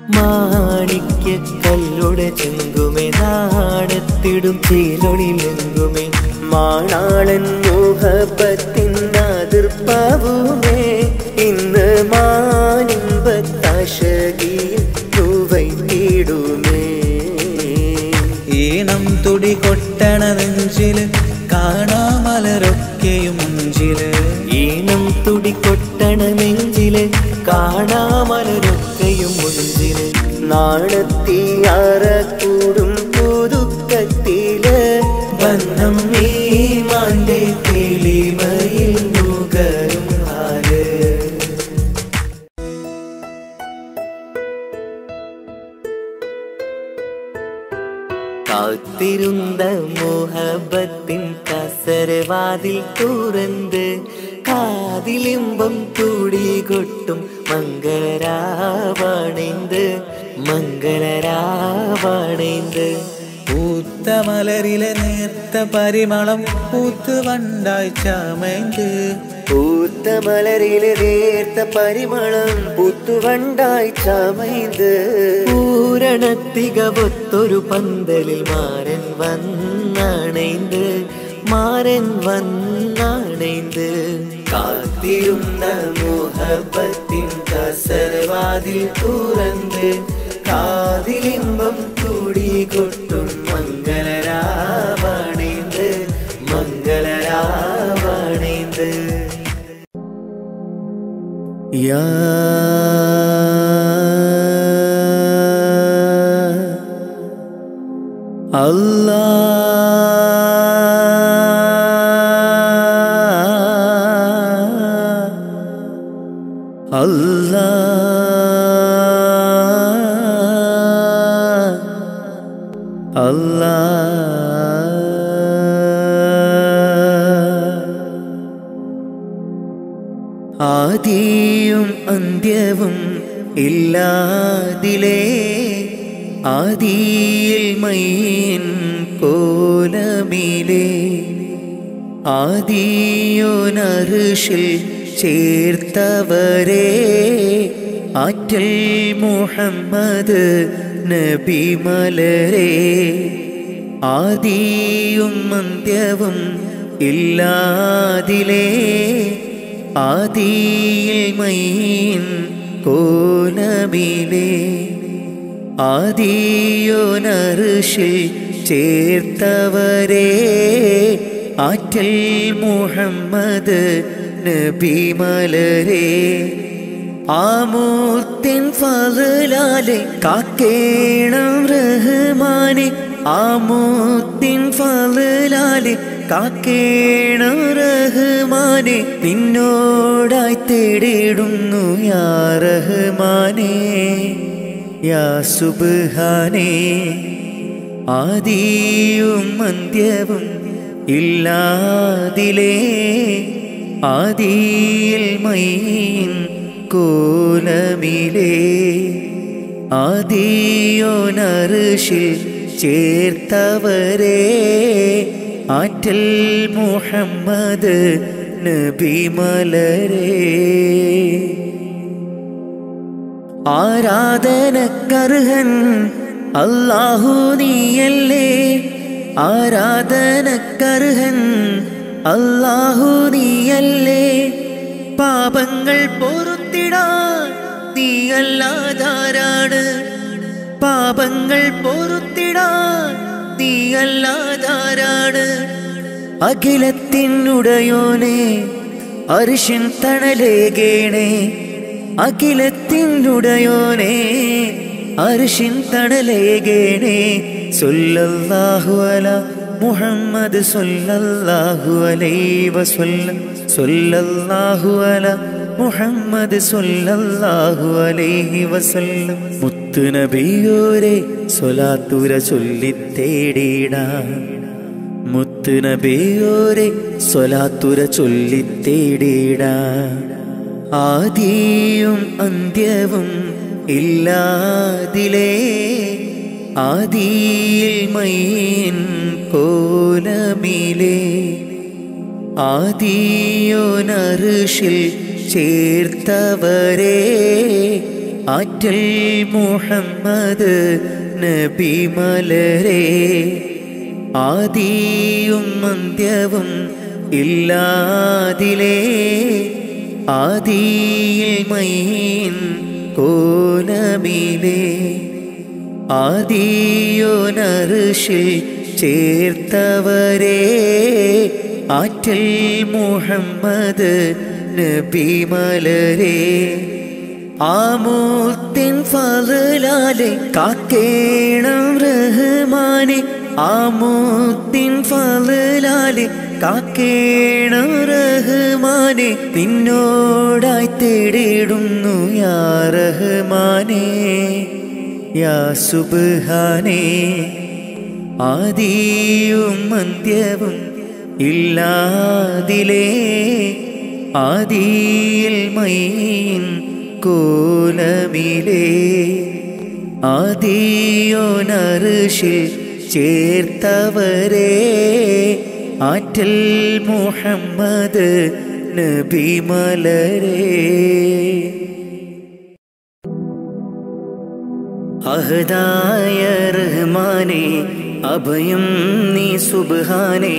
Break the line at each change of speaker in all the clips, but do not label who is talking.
മാണിക്യ കല്ലുടെ ചെങ്കുമേ നാടത്തിടും ചേലൊളിലെങ്കുമേ മാണാളൻ മോഹപ്പത്തിൻ അതിർപ്പാവുമേ ഇന്ന് മാനിമ്പത്താശകിയിൽ തൂവൈത്തിടുമേ
ഈണം തുടി കൊട്ടണ നെഞ്ചില് കാണാമലരൊക്കെയും മുഞ്ചില്
ഈണം തുടികൊട്ടണ നെഞ്ചില് കാണാമലരൊക്കെയും മുഞ്ചില് നാണത്തിയാറ കൂടും പുതുക്കത്തില് ബന്ധം ഈ മാന്റെ തെളിമയിൽ നുകരും ഹാല് കാത്തിരുந்த മോഹബത്തിൻ കസരവാതിൽ തുറന്ന് കാതിലിമ്പം തുടി കൊട്ടും മംഗളരാവണൈந்து മംഗളരാവണൈந்து
പൂത്ത മലരിലെ നേർത്ത പരിമളം പൂത്ത് വണ്ടായി ചമയ്ந்து
പൂത്ത മലരിലെ നേർത്ത പരിമളം പുത്തുവണ്ടായി ചമൈந்து പൂരണത്തികവൊത്തൊരു പന്തലിൽ മാരൻ വന്നണൈந்து മാരൻ വന്നണൈந்து കാത്തിരുന്ന മോഹബത്തിൻ കസരവാതിൽ തുറന്ന് കാതിലിമ്പം കൂടി കൊട്ടും മംഗളരാവണൈந்து മംഗളരാവണൈந்து യാ അല്ലാ അല്ലാ അല്ലാ ആദിയും അന്ത്യവും ഇല്ലാതിലേ ആദിയിൽ മയ്യൻ കോലമിലേ ആദിയോനറുഷിൽ ചേർത്തവരെ ആറ്റൽ മുഹമ്മദ് നബി മലരെ ആദിയും അന്ത്യവും ഇല്ലാതിലേ ആദിയിൽ മയ്യൻ കോലമിലേ ആദിയോനറുഷിൽ ചേർത്തവരെ ആറ്റൽ മുഹമ്മദ് നബി മലരെ ആമൂർത്തിൻ ഫലാലെ കാക്കേണം റഹ്മാനെ ആമൂർത്തിൻ ഫലാലെ കാക്കേണം റഹ്മാനെ നിന്നോടായി തേടിയിടുന്നു യാ റഹ്മാനേ യാ സുബ്ഹാനേ ആദിയും അന്ത്യവും ഇല്ലാതിലേ ആദിയിൽ മൈൻ കോലമിലേ ആദിയോനറുഷിൽ ചേർത്തവരെ ആറ്റൽ മുഹമ്മദ് നബി മലരേ ആരാധനക്കർഹൻ അല്ലാഹു നീയല്ലേ ആരാധനക്കർഹൻ അല്ലാഹു നീയല്ലേ പാപങ്ങൾ പൊറുത്തിടാൻ നീയല്ലാതാരാണ് പാപങ്ങൾ പൊറുത്തിടാൻ നീയല്ലാതാരാണ് അഖിലത്തിനുടയോനെ അരിശിൻ തണലേകേണേ അഖിലത്തിനുടയോനെ അരിശിൻ തണലേകേണേ സൊല്ലല്ലാഹു അല മുഹമ്മദ് സൊല്ലല്ലാഹു അലൈഹി വസല്ലം സൊല്ലല്ലാഹു അല മുഹമ്മദ് സൊല്ലല്ലാഹു അലൈഹി വസല്ലം മുത്തു നബിയോരെ സ്വലാത്തുര ചൊല്ലിത്തേടിടാം മുത്തു നബിയോരെ സ്വലാത്തുര ചൊല്ലിത്തേടിടാം ആദിയും അന്ത്യവും ഇല്ലാതിലേ ആദിയിൽ മൈൻ കോലമിലേ ആദിയോനറുഷിൽ ചേർത്തവരെ ആറ്റൽ മുഹമ്മദ് നബി മലരെ ആദിയും അന്ത്യവും ഇല്ലാതിലേ ആദിയിൽ മൈൻ കോലമിലേ ആദിയോനറുഷിൽ ചേർത്തവരെ ആറ്റൽ മുഹമ്മദ് നബി മലരെ ആമൂത്തിൻ ഫലാലെ കാക്കേണം റഹ്മാനെ ആമൂത്തിൻ ഫലാലെ കാക്കേണം റഹ്മാനെ നിന്നോടായി തേടിയിടുന്നു യാ റഹ്മാനേ യാ സുബ്ഹാനേ ആദിയും അന്ത്യവും ഇല്ലാതിലേ ആദിയിൽ മൈൻ കോലമിലേ ആദിയോനറുഷിൽ ചേർത്തവരെ ആറ്റൽ മുഹമ്മദ് നബി മലരേ അഹദായ റഹ്മാനെ അഭയം നീ സുബ്ഹാനെ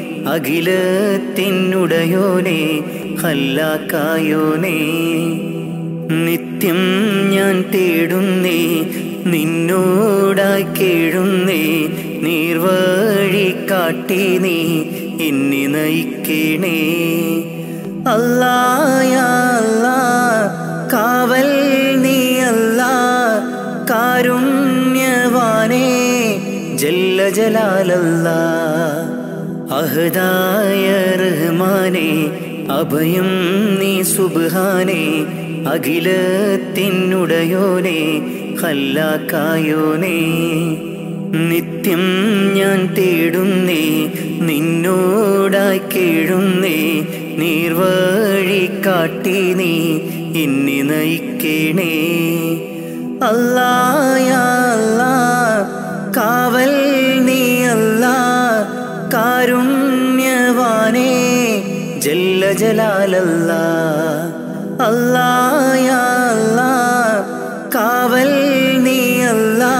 അഖിലത്തിനുടയോനെ ഹല്ലാക്കായോനെ നിത്യം ഞാൻ തേടുന്നേ നിന്നോടായി കേഴുന്നേ നീർവഴി കാട്ടി നീ എന്നെ നയിക്കണേ അല്ലായ അല്ലാ കാവൽ നീ അല്ലാ കാരുണ്യവാനേ ജല്ല ജലാലല്ല അഹദായ റഹ്മാനെ അഭയം നീ സുബ്ഹാനെ അഖിലത്തിനുടയോനെ ഹല്ലാക്കായോനെ നിത്യം ഞാൻ തേടുന്നേ നിന്നോടായി കേഴുന്നേ നീർവഴി കാട്ടി നീ എന്നെ നയിക്കണേ അല്ലായ അല്ലാ കാവൽ നീ അല്ലാ കാരുണ്യവാനേ ജല്ല ജലാലല്ല അല്ലായ അല്ലാ കാവൽ നീ അല്ലാ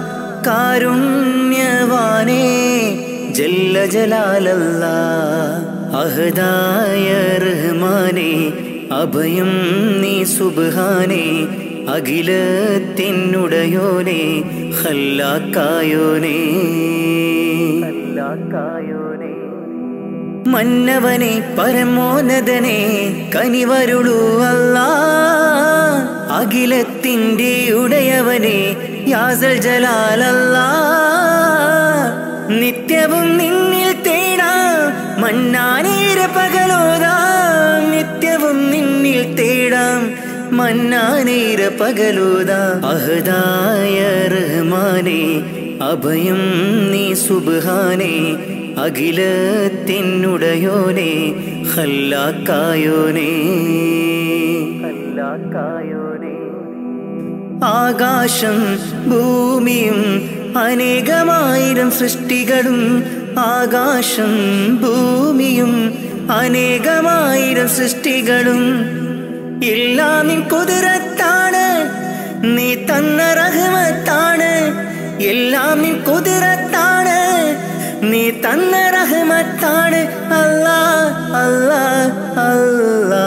കാരുണ്യവാനേ ജല്ല ജലാലല്ല അഹദായ റഹ്മാനെ അഭയം നീ സുബ്ഹാനെ അഖിലത്തിനുടയോനെ ഹല്ലാക്കായോനെ ഹല്ലാക്കായോനെ മന്നവനെ പരമോന്നതനെ കനിവരുളൂ അല്ല അഖിലത്തിൻ്റെ ഉടയവനെ യാസൽ ജലാലല്ല നിത്യവും നിന്നിൽ തേടാം മന്നാനേര പകലോതാം നിത്യവും നിന്നിൽ തേടാം മന്നാനേര പകലോതാ അഹദായ റഹ്മാനെ അഭയം നീ സുബ്ഹാനെ അഖിലത്തിനുടയോനെ ഹല്ലാക്കായോനെ ഹല്ലാക്കായോനെ ആകാശം ഭൂമിയും അനേകമായിരം സൃഷ്ടികളും ആകാശം ഭൂമിയും അനേകമായിരം സൃഷ്ടികളും എല്ലാം നിൻ കുതിരത്താണ് നീ തന്ന റഹ്മത്താണ് എല്ലാം നിൻ കുതിരത്താണ് നീ തന്ന റഹ്മത്താണ് അല്ലാ അല്ലാ അല്ലാ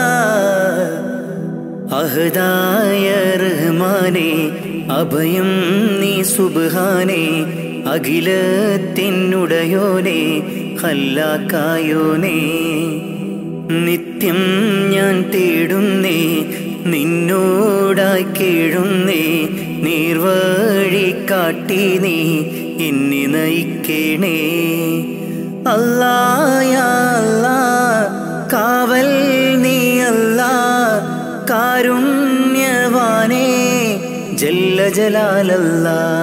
അഹദായ റഹ്മാനെ അഭയം നീ സുബ്ഹാനെ അഖിലത്തിനുടയോനെ ഹല്ലാക്കായോനെ നിത്യം ഞാൻ തേടുന്നേ നിന്നോടായി കേഴുന്നേ നീർവഴി കാട്ടി നീ എന്നെ നയിക്കണേ അല്ലായ അല്ലാ കാവൽ നീ അല്ലാ കാരുണ്യവാനേ ജല്ല ജലാലല്ല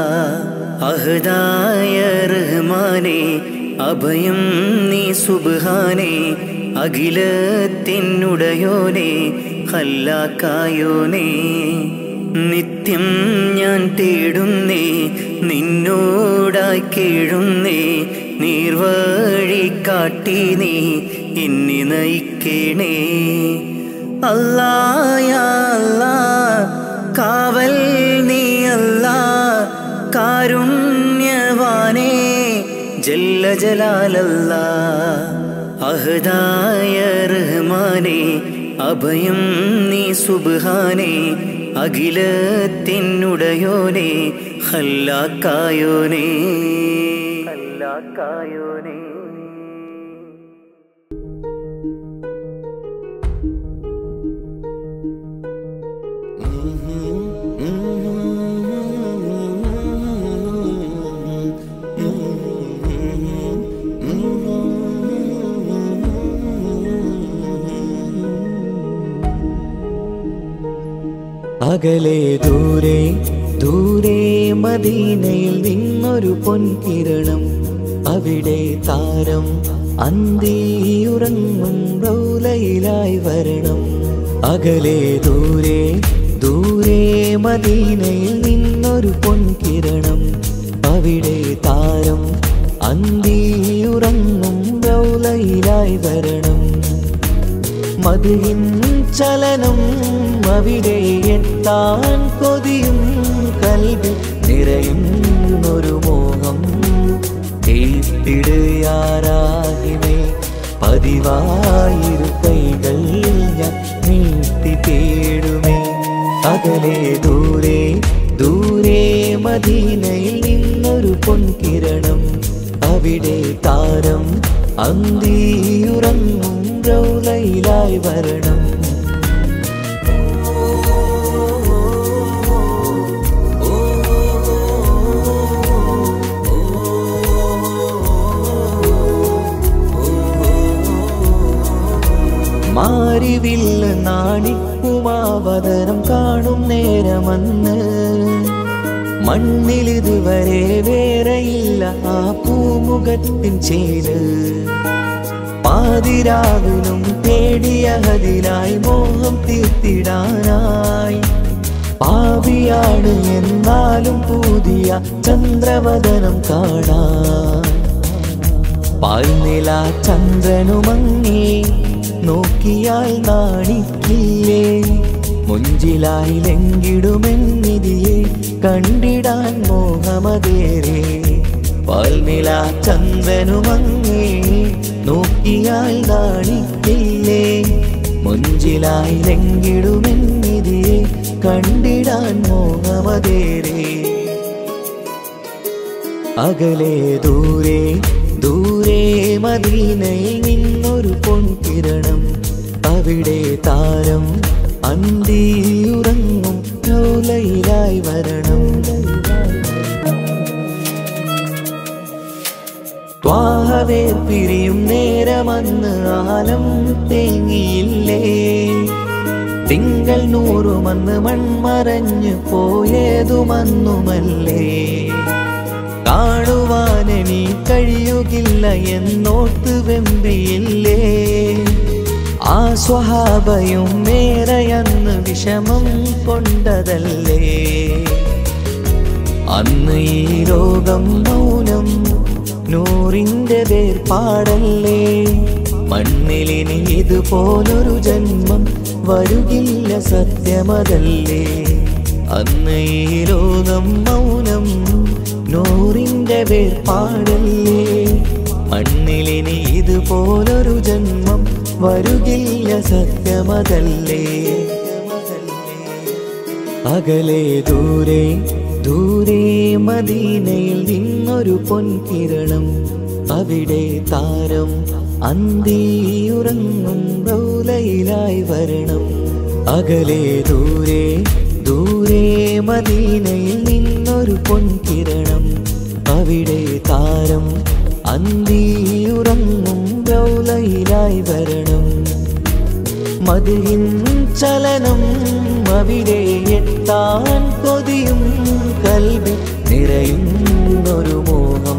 അഹദായ റഹ്മാനെ അഭയം നീ സുബ്ഹാനെ അഖിലത്തിനുടയോനെ ഹല്ലാക്കായോനെ നിത്യം ഞാൻ തേടുന്നേ നിന്നോടായി കേഴുന്നേ നീർവഴി കാട്ടി നീ എന്നെ നയിക്കണേ അല്ലായ അല്ലാ കാ ജലാലല്ല അഹദായ റഹ്മാനെ അഭയം നീ സുബ്ഹാനെ അഖിലത്തിനുടയോനെ ഹല്ലാക്കായോനെ ഹല്ലാക്കായോനെ
അകലെ ദൂരെ ദൂരെ മദീനയിൽ നിന്നൊരു പൊൻകിരണം അവിടെ താരം അന്തിയുറങ്ങും റൗലയിലായി വരണം അകലെ ദൂരെ ദൂരെ മദീനയിൽ നിന്നൊരു പൊൻകിരണം അവിടെ താരം അന്തിയുറങ്ങും റൗലയിലായി വരണം മതിയിൻ ചലനം അവിടെ എത്താൻ കൊതിയും കൽവി നിറയുന്നൊരു മോഹം ഏത്തിടുയാരാകിമേ പതിവായിരു കൈകൾ ഞാൻ നീട്ടി തേടുമേ അകലെ ദൂരെ ദൂരെ മദീനയിൽ നിന്നൊരു പൊൻകിരണം അവിടെ താരം അന്തിയുറങ്ങും റൗലയിലായി വരണം മാരിവില്ല നാണിക്കുമാവതരം കാണും നേരമന്ന് മണ്ണിലിതുവരെ വേറെയില്ല ആ പൂമുഖത്തിൻ ചേര് പാതിരാവിലും തേടിയ ഹതിലായി മോഹം തീർത്തിടാനായി പാപിയാണ് എന്നാലും പുതിയ ചന്ദ്രവദനം കാണാൻ പാൽനില ചന്ദ്രനുമങ്ങി നോക്കിയാൽ നാണിക്കില്ലേ മുഞ്ചിലായി ലംഘിടുമെന്നിതിയെ കണ്ടിടാൻ മോഹമതേറെ പാൽനില ചന്ദ്രനുമങ്ങി നോക്കിയാൽ നാണിക്കില്ലേ മുഞ്ചിലായി ലംഘിടുമെന്നിതിയെ കണ്ടിടാൻ മോഹമതേറെ അകലെ ദൂരെ ദൂരെ മദീനയിൽ നിന്നൊരു പൊൻകിരണം അവിടെ താരം അന്തിയുറങ്ങും ലോലയിലായി വരണം ത്വാഹവേ പിരിയും നേരമന്ന് ആലം തേങ്ങിയില്ലേ തിങ്കൾ നൂറുമന്ന് മൺമറഞ്ഞു പോയതുമന്നുമല്ലേ കാണുവാനെനി കഴിയുകില്ല എന്നോർത്ത് വെമ്പിയില്ലേ ആ സ്വഹാബയും മേറയന്ന് വിഷമം കൊണ്ടതല്ലേ അന്ന് ഈ ലോകം മൗനം നൂറിന്റെ വേർപാടല്ലേ മണ്ണിലിനി ഇതുപോലൊരു ജന്മം വരുകില്ല സത്യമതല്ലേ അന്ന് ഈ ലോകം മൗനം നൂറിന്റെ വേർപാടല്ലേ മണ്ണിലിനി ഇതുപോലൊരു ജന്മം വരുകില്ല സത്യമതല്ലേ അകലെ ദൂരെ ദൂരെ മദീനയിൽ നിന്നൊരു പൊൻകിരണം അവിടെ താരം അന്തിയുറങ്ങും റൗലയിലായി വരണം അകലെ ദൂരെ ദൂരെ മദീനയിൽ നിന്നൊരു പൊൻകിരണം അവിടെ താരം അന്തിയുറങ്ങും റൗലയിലായി വരണം മതിയിൻ ചലനം അവിടെ എത്താൻ കൊതിയും കൽവി നിറയുന്നൊരു മോഹം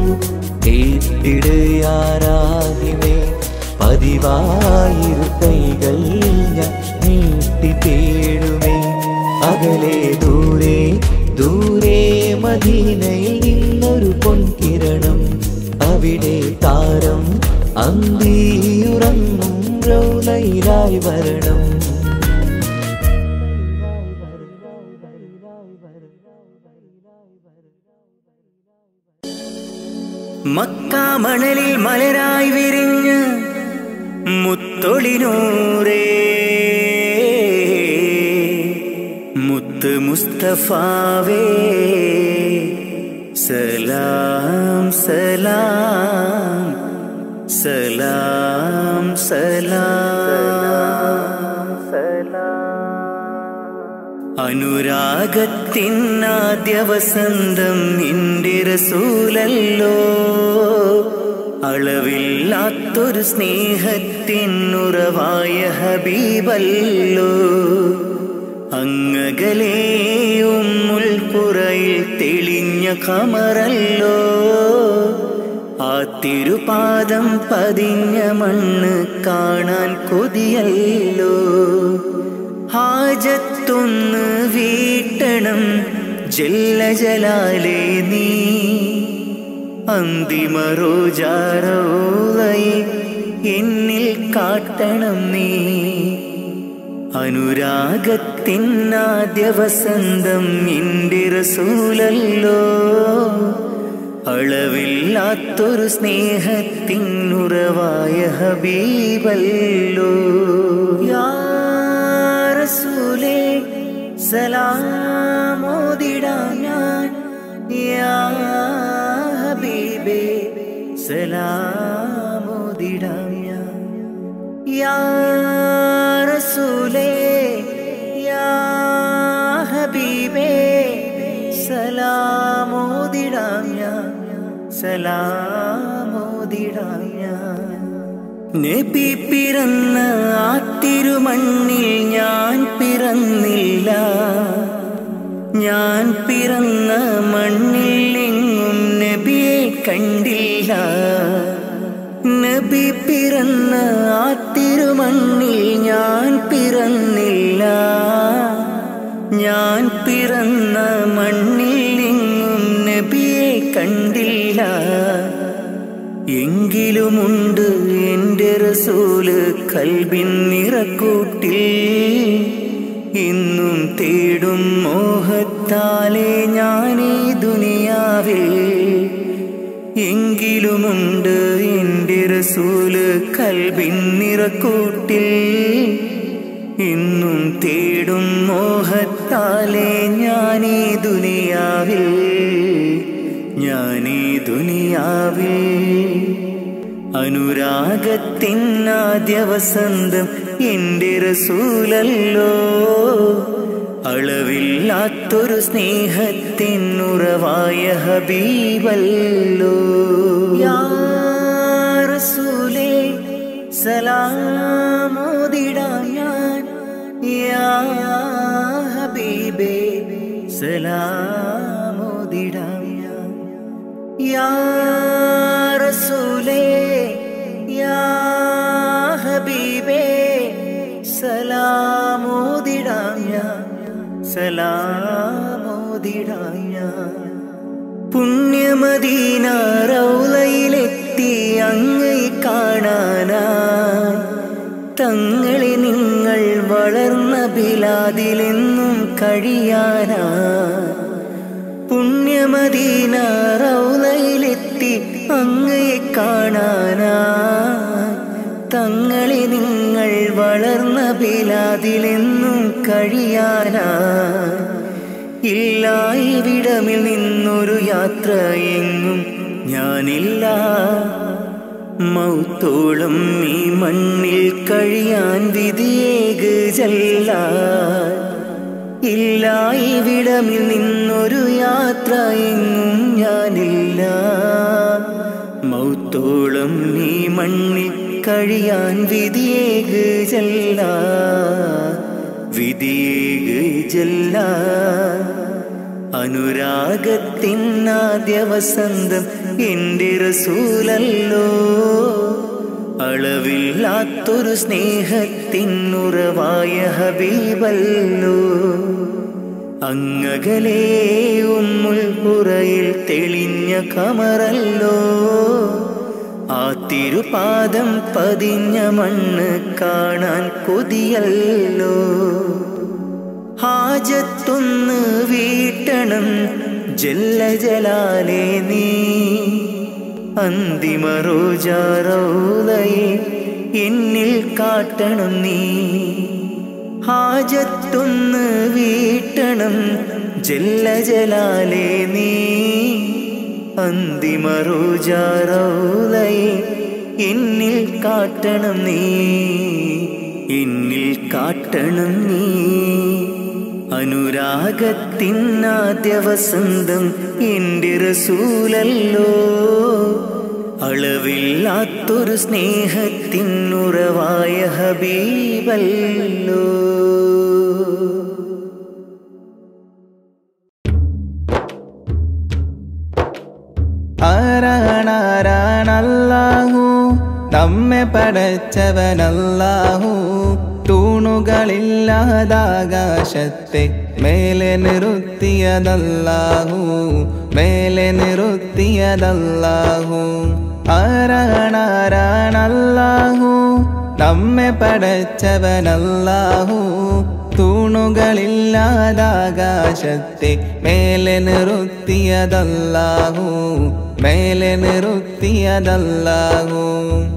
ഏത്തിടുയാരാകിമേ പതിവായിരു കൈകൾ ഞാൻ നീട്ടി തേടുമേ അകലെ ദൂരെ ദൂരെ മദീനയിൽ നിന്നൊരു പൊൻകിരണം അവിടെ താരം അന്തിയുറങ്ങും റൗലയിലായി വരണം
മക്കാമണലിൽ മലരായി വിരിഞ്ഞ് മുത്തൊളിനൂറേ മുത്ത് മുസ്തഫാവേ സലാം സലാം സലാം സലാം അനുരാഗത്തിനാദ്യ വസന്തം നിന്റെ റസൂലല്ലോ അളവില്ലാത്തൊരു സ്നേഹത്തിനുറവായ ഹബീബല്ലോ അങ്ങകലെയും മുൾപ്പുറയിൽ തെളിഞ്ഞ കമറല്ലോ ആ തിരുപാദം പതിഞ്ഞ മണ്ണ് കാണാൻ കൊതിയല്ലോ ഹാജത്തൊന്ന് വീട്ടണം ജല്ല ജലാലേ നീ അന്തിമ റോജാറോളയെ എന്നിൽ കാട്ടണം നീ അനുരാഗത്തിനാദ്യ വസന്തം നിന്റെ റസൂലല്ലോ അളവില്ലാത്തൊരു സ്നേഹത്തിനുറവായ ഹബീബല്ലോ യാ റസൂലേ സലാമോദിടാം ഞാൻ യാ ഹബീബേ സലാമോദിടാം ഞാൻ യാ റസൂലേ യാ ഹബീബേ സലാമോദിടാം ഞാൻ സലാമോദിടാം ഞാൻ നബി പിറന്ന ആ തിരുമണ്ണിൽ ഞാൻ പിറന്നില്ല ഞാൻ പിറന്ന മണ്ണിൽ എങ്ങും നബിയെ കണ്ടില്ല നബി പിറന്ന ആ തിരുമണ്ണിൽ ഞാൻ പിറന്നില്ല ഞാൻ പിറന്ന മണ്ണിൽ എങ്ങും നബിയെ കണ്ടില്ല എങ്കിലുമുണ്ട് എൻ്റെ റസൂല് കൽബിൻ നിറക്കൂട്ടിൽ ഇന്നും തേടും മോഹത്താലെ ഞാനീ ദുനിയാവിൽ എങ്കിലുമുണ്ട് എൻ്റെ റസൂല് കൽബിൻ നിറക്കൂട്ടിൽ ഇന്നും തേടും മോഹത്താലെ ഞാനീ ദുനിയാവിൽ ഞാനീ ദുനിയാവിൽ അനുരാഗത്തിനാദ്യ വസന്തം എൻ്റെ റസൂലല്ലോ അളവില്ലാത്തൊരു സ്നേഹത്തിനുറവായ ഹബീബല്ലോ യാ റസൂലേ സലാമോദിടാം ഞാൻ യാ ഹബീബേ സലാമോദിടാം ഞാൻ യാ റസൂലേ യാ ഹബീബേ സലാമോദിടാം ഞാൻ സലാമോദിടാം ഞാൻ പുണ്യമദീന റൗലയിലെത്തി അങ്ങേ കാണാനാ തങ്ങളെ നിങ്ങൾ വളർന്ന ബിലാദിലെന്നും കഴിയാനാ പുണ്യമദീന റൗലയിലെത്തി അങ്ങയെ കാണാനാ തങ്ങളെ നിങ്ങൾ വളർന്ന ബിലാദിലെന്നും കഴിയാനാ ഇല്ല ഇവിടമിൽ നിന്നൊരു യാത്ര എങ്ങും ഞാനില്ല മൗത്തോളം ഈ മണ്ണിൽ കഴിയാൻ വിധിയേക് ചെല്ല ഇല്ല ഇവിടമിൽ നിന്നൊരു യാത്ര എങ്ങും ഞാനില്ല മൗത്തോളം ഈ മണ്ണിൽ കഴിയാൻ വിധിയേക് ചെല്ല വിധിയേക് ചെല്ല അനുരാഗത്തിനാദ്യ വസന്തം എൻ്റെ റസൂലല്ലോ അളവില്ലാത്തൊരു സ്നേഹത്തിനുറവായ ഹബീബല്ലോ അങ്ങകലേ ഉമ്മുൾപുറയിൽ തെളിഞ്ഞ കമറല്ലോ ആ തിരുപാദം പതിഞ്ഞ മണ്ണ് കാണാൻ കൊതിയല്ലോ ഹാജത്തൊന്ന് വീട്ടണം ജല്ല ജലാലേ നീ അന്തിമ റോജാറൗലയെ എന്നിൽ കാട്ടണം നീ ഹാജത്തൊന്ന് വീട്ടണം ജല്ല ജലാലേ നീ അന്തിമ റോജാറൗലയെ എന്നിൽ കാട്ടണം നീ എന്നിൽ കാട്ടണം നീ അനുരാഗത്തിനാദ്യ വസന്തം എൻ്റെ റസൂലല്ലോ അളവില്ലാത്തൊരു സ്നേഹത്തിനുറവായ ഹബീബല്ലോ
ആരാണാരാണല്ലാഹു നമ്മെ പടച്ചവനല്ലാഹു തൂണുകളില്ലാതാകാശത്തെ മേലെ നിറുത്തിയതല്ലാഹു മേലെ നിറുത്തിയതല്ലാഹു ആരാണാരാണല്ലാഹു നമ്മെ പടച്ചവനല്ലാഹു തൂണുകളില്ലാതാകാശത്തെ മേലെ നിറുത്തിയതല്ലാഹു മേലെ നിറുത്തിയതല്ലാഹു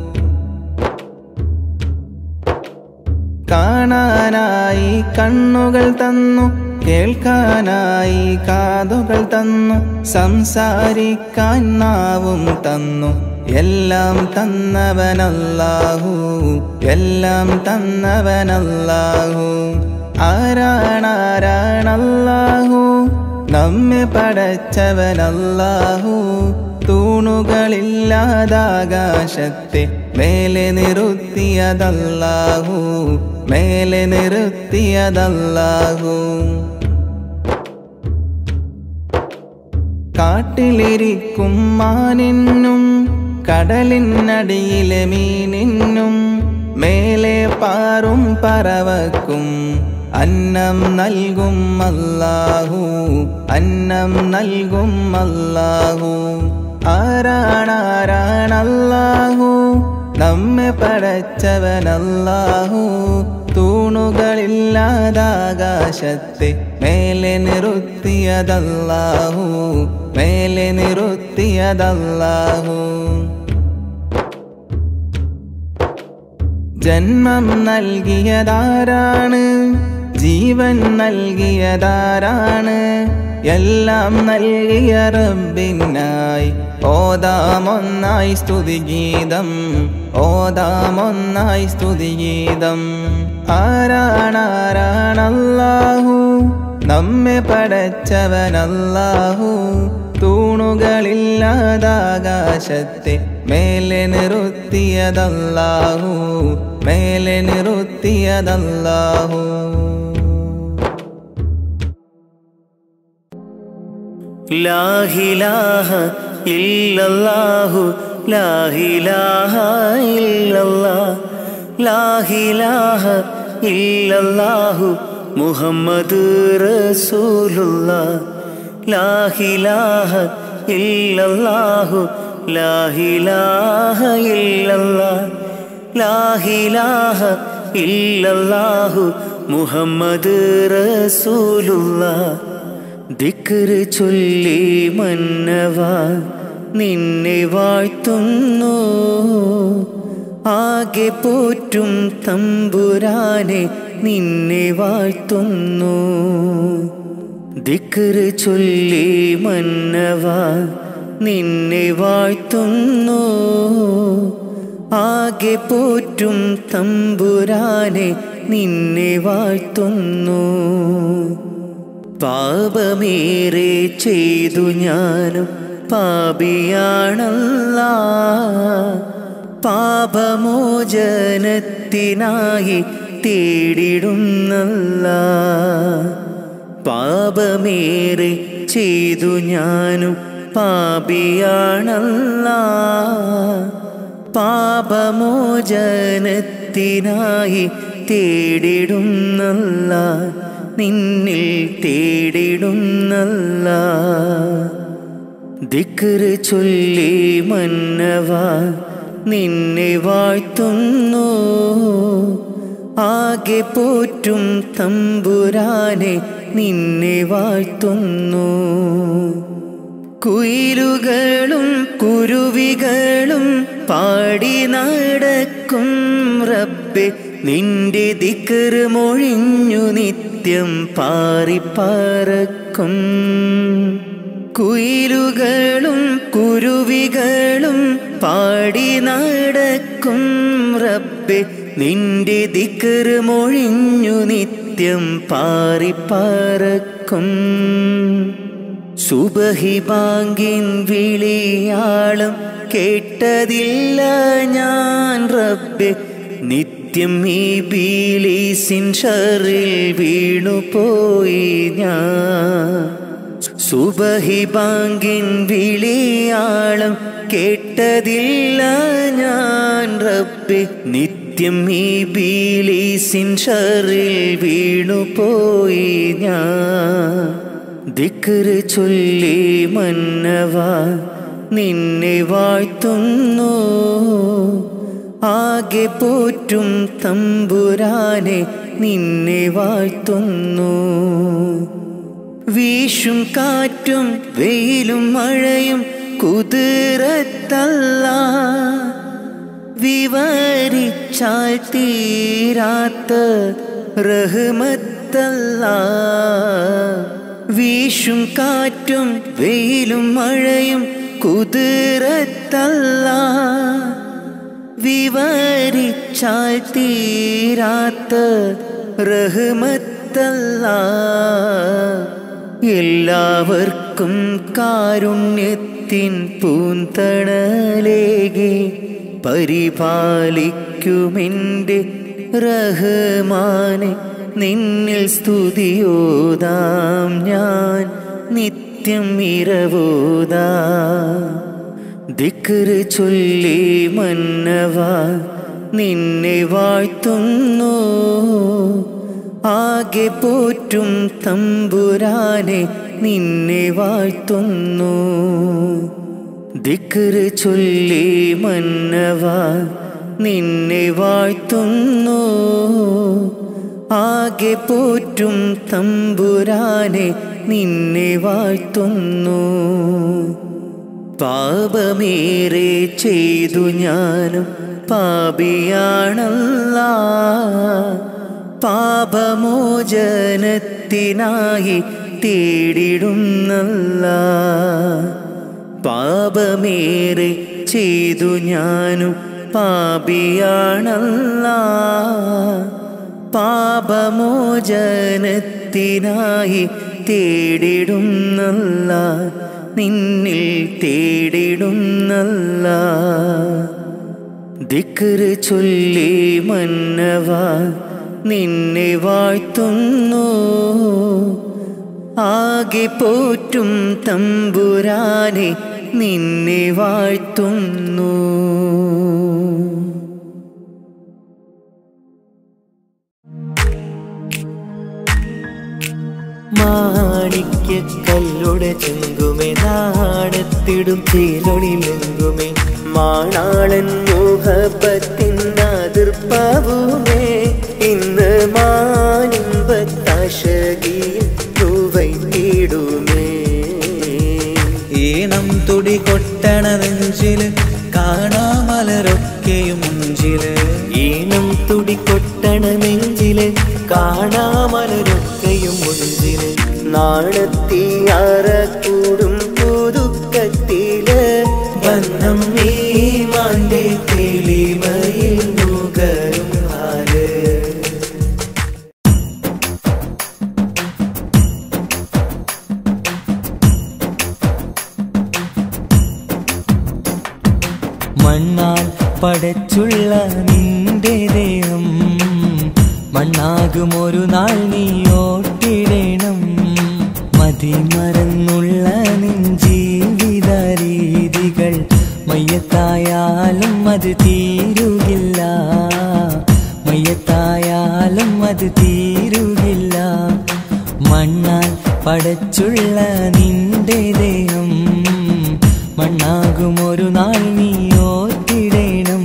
കാണാനായി കണ്ണുകൾ തന്നു കേൾക്കാനായി കാതുകൾ തന്നു സംസാരിക്കാൻ നാവും തന്നു എല്ലാം തന്നവനല്ലാഹു എല്ലാം തന്നവനല്ലാഹു ആരാണാരാണല്ലാഹു നമ്മെ പടച്ചവനല്ലാഹു തൂണുകളില്ലാതാകാശത്തെ മേലെ നിറുത്തിയതല്ലാഹു മേലെ നിറുത്തിയതല്ലാഹു കാട്ടിലിരിക്കും മാനിന്നും കടലിനടിയിലെ മീനിന്നും മേലെ പാറും പറവക്കും അന്നം നൽകും അല്ലാഹു അന്നം നൽകും അല്ലാഹു ആരാണാരാണല്ലാഹു നമ്മെ പടച്ചവനല്ലാഹു തൂണുകളില്ലാതാകാശത്തെ മേലെ നിറുത്തിയതല്ലാഹു മേലെ നിറുത്തിയതല്ലാഹു ജന്മം നൽകിയതാരാണ് ജീവൻ നൽകിയതാരാണ് എല്ലാം നൽകിയ റബ്ബിനായി ഓതാമൊന്നായി സ്തുതിഗീതം ഓതാമൊന്നായി സ്തുതിഗീതം ആരാണാരാണല്ലാഹു നമ്മെ പടച്ചവനല്ലാഹു തൂണുകളില്ലാതാകാശത്തെ മേലെ നിറുത്തിയതല്ലാഹു മേലെ നിറുത്തിയതല്ലാഹു
ലാഹിലാഹ ഇല്ലല്ലാഹു ലാഹിലാഹ ഇല്ലല്ലാ ലാഹിലാഹ ഇല്ലല്ലാഹു മുഹമ്മദ് റസൂലുള്ള ലാഹിലാഹ ഇല്ലല്ലാഹു ലാഹിലാഹ ഇല്ലല്ലാ ലാഹിലാഹ ഇല്ലല്ലാഹു മുഹമ്മദ് റസൂലുള്ള ദിക്റ് ചൊല്ലി മന്നവ നിന്നെ വാഴ്ത്തുന്നു ആകെ പോറ്റും തമ്പുരാനെ നിന്നെ വാഴ്ത്തുന്നു ദിക്റ് ചൊല്ലി മന്നവ നിന്നെ വാഴ്ത്തുന്നു ആകെ പോറ്റും തമ്പുരാനെ നിന്നെ വാഴ്ത്തുന്നു പാപമേറെ ചെയ്തു ഞാനും പാപിയാണല്ല പാപമോചനത്തിനായി തേടിടുന്നല്ല പാപമേറെ ചെയ്തു ഞാനും പാപിയാണല്ല പാപമോചനത്തിനായി തേടിടുന്നല്ല നിന്നിൽ തേടിടുന്നല്ല ദിക്റ് ചൊല്ലി മന്നവ നിന്നെ വാഴ്ത്തുന്നു ആകെ പോറ്റും തമ്പുരാനെ നിന്നെ വാഴ്ത്തുന്നു കുയിലുകളും കുരുവികളും പാടി നടക്കും റബ്ബെ നിന്റെ ദിക്കറ് മൊഴിഞ്ഞു നിത്യം പാറിപ്പറക്കും കുയിലുകളും കുരുവികളും പാടി നടക്കും റബ്ബെ നിന്റെ ദിക്കറ് മൊഴിഞ്ഞു നിത്യം പാറിപ്പറക്കും സുബഹി ബാങ്കിൻ വിളിയാളം കേട്ടതില്ല ഞാൻ റബ്ബെ നിത്യം ഈ ബീലീസിൻ ഷറിൽ വീണുപോയി ഞാൻ സുബഹി ബാങ്കിൻ വിളിയാളം കേട്ടതില്ല ഞാൻ റബ്ബെ നിത്യം ഈ ബീലീസിൻ ഷറിൽ വീണുപോയി ഞാൻ ദിക്കറ് ചൊല്ലി മന്നവ നിന്നെ വാഴ്ത്തുന്നു ആകെ പോറ്റും തമ്പുരാനെ നിന്നെ വാഴ്ത്തുന്നു വീശും കാറ്റും വെയിലും മഴയും കുതിരത്തല്ല വിവരിച്ചാൽ തീരാത്ത റഹ്മത്തല്ല വീശും കാറ്റും വെയിലും മഴയും കുതിരത്തല്ല വിവരിച്ചാൽ തീരാത്ത റഹ്മത്തല്ല എല്ലാവർക്കും കാരുണ്യത്തിൻ പൂന്തണലേകെ പരിപാലിക്കുമെൻ്റെ റഹ്മാനെ നിന്നിൽ സ്തുതിയോതാം ഞാൻ നിത്യം ഇരവോതാ ദിക്കറ് ചൊല്ലി മന്നവ നിന്നെ വാഴ്ത്തുന്നു ആകെ പോറ്റും തമ്പുരാനെ നിന്നെ വാഴ്ത്തുന്നു ദിക്കറ് ചൊല്ലി മന്നവ നിന്നെ വാഴ്ത്തുന്നു ആകെ പോറ്റും തമ്പുരാനെ നിന്നെ വാഴ്ത്തുന്നു പാപമേറെ ചെയ്തു ഞാനും പാപിയാണല്ല പാപമോചനത്തിനായി തേടിടുന്നല്ല പാപമേറെ ചെയ്തു ഞാനും പാപിയാണല്ല പാപമോചനത്തിനായി തേടിടുന്നല്ല നിന്നിൽ തേടിടുന്നല്ല ദിക്കറ് ചൊല്ലി മന്നവ നിന്നെ വാഴ്ത്തുന്നു ആകെ പോറ്റും തമ്പുരാനെ നിന്നെ വാഴ്ത്തുന്നു മാണിക്യക്കല്ലുടെ ചെങ്കുമേ നാടത്തിടും ചേലൊളിലെങ്കുമേ മാണാളൻ മോഹപ്പത്തിൻ അതിർപ്പാവുമേ ഇന്ന് മാനിമ്പത്താശകിയിൽ തൂവൈത്തിടുമേ
ഈണം തുടി കൊട്ടണ നെഞ്ചില് കാണാമലരൊക്കെയും മുഞ്ചില്
ഈണം തുടി കൊട്ടണ നെഞ്ചില് കാണാമലരൊക്കെയും മുഞ്ചില് നാണത്തിയാറ കൂടും പുതുക്കത്തില് ബന്ധം ഈ മാന്റെ തെളിമയിൽ നുകരും ഹാല്
മണ്ണാൽ പടച്ചുള്ള നിന്റെ ദേഹം മണ്ണാകും ഒരു നാൾ നീ ഓട്ടിടണം മതിമറന്നുള്ള നിൻ ജീവിത രീതികൾ മയ്യത്തായാലും അത് തീരുകില്ല മയ്യത്തായാലും അത് തീരുകില്ല മണ്ണാൽ പടച്ചുള്ള നിന്റെ ദേഹം മണ്ണാകും ഒരു നാൾ നീ ഓർത്തിടണം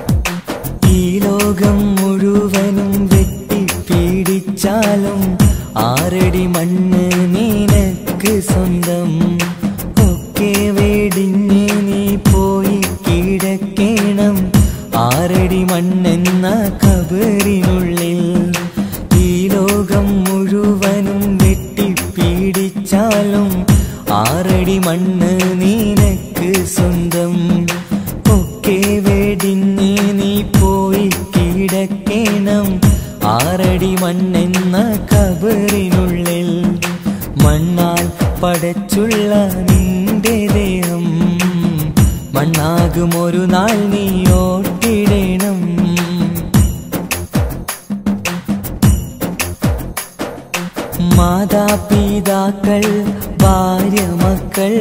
ഈ ലോകം മുഴുവനും വെട്ടിപ്പീഡിച്ചാലും ആറടി മണ്ണ് നിനക്ക് സ്വന്തം ഒക്കെ വെടിഞ്ഞ് നീ പോയി കിടക്കണം ആറടി മണ്ണെന്ന കബറിനുള്ളിൽ ഈ ലോകം മുഴുവനും വെട്ടിപ്പീടിച്ചാലും ആറടി മണ്ണ് നിനക്ക് സ്വന്തം ഒക്കെ വെടിഞ്ഞ് നീ പോയി കിടക്കണം ആറടി മണ്ണെന്ന കബറിനുള്ളിൽ മണ്ണാൽ പടച്ചുള്ള നിന്റെ ദേഹം മണ്ണാകും ഒരു നാൾ നീ ഓട്ടിടണം മാതാപിതാക്കൾ ഭാര്യ മക്കൾ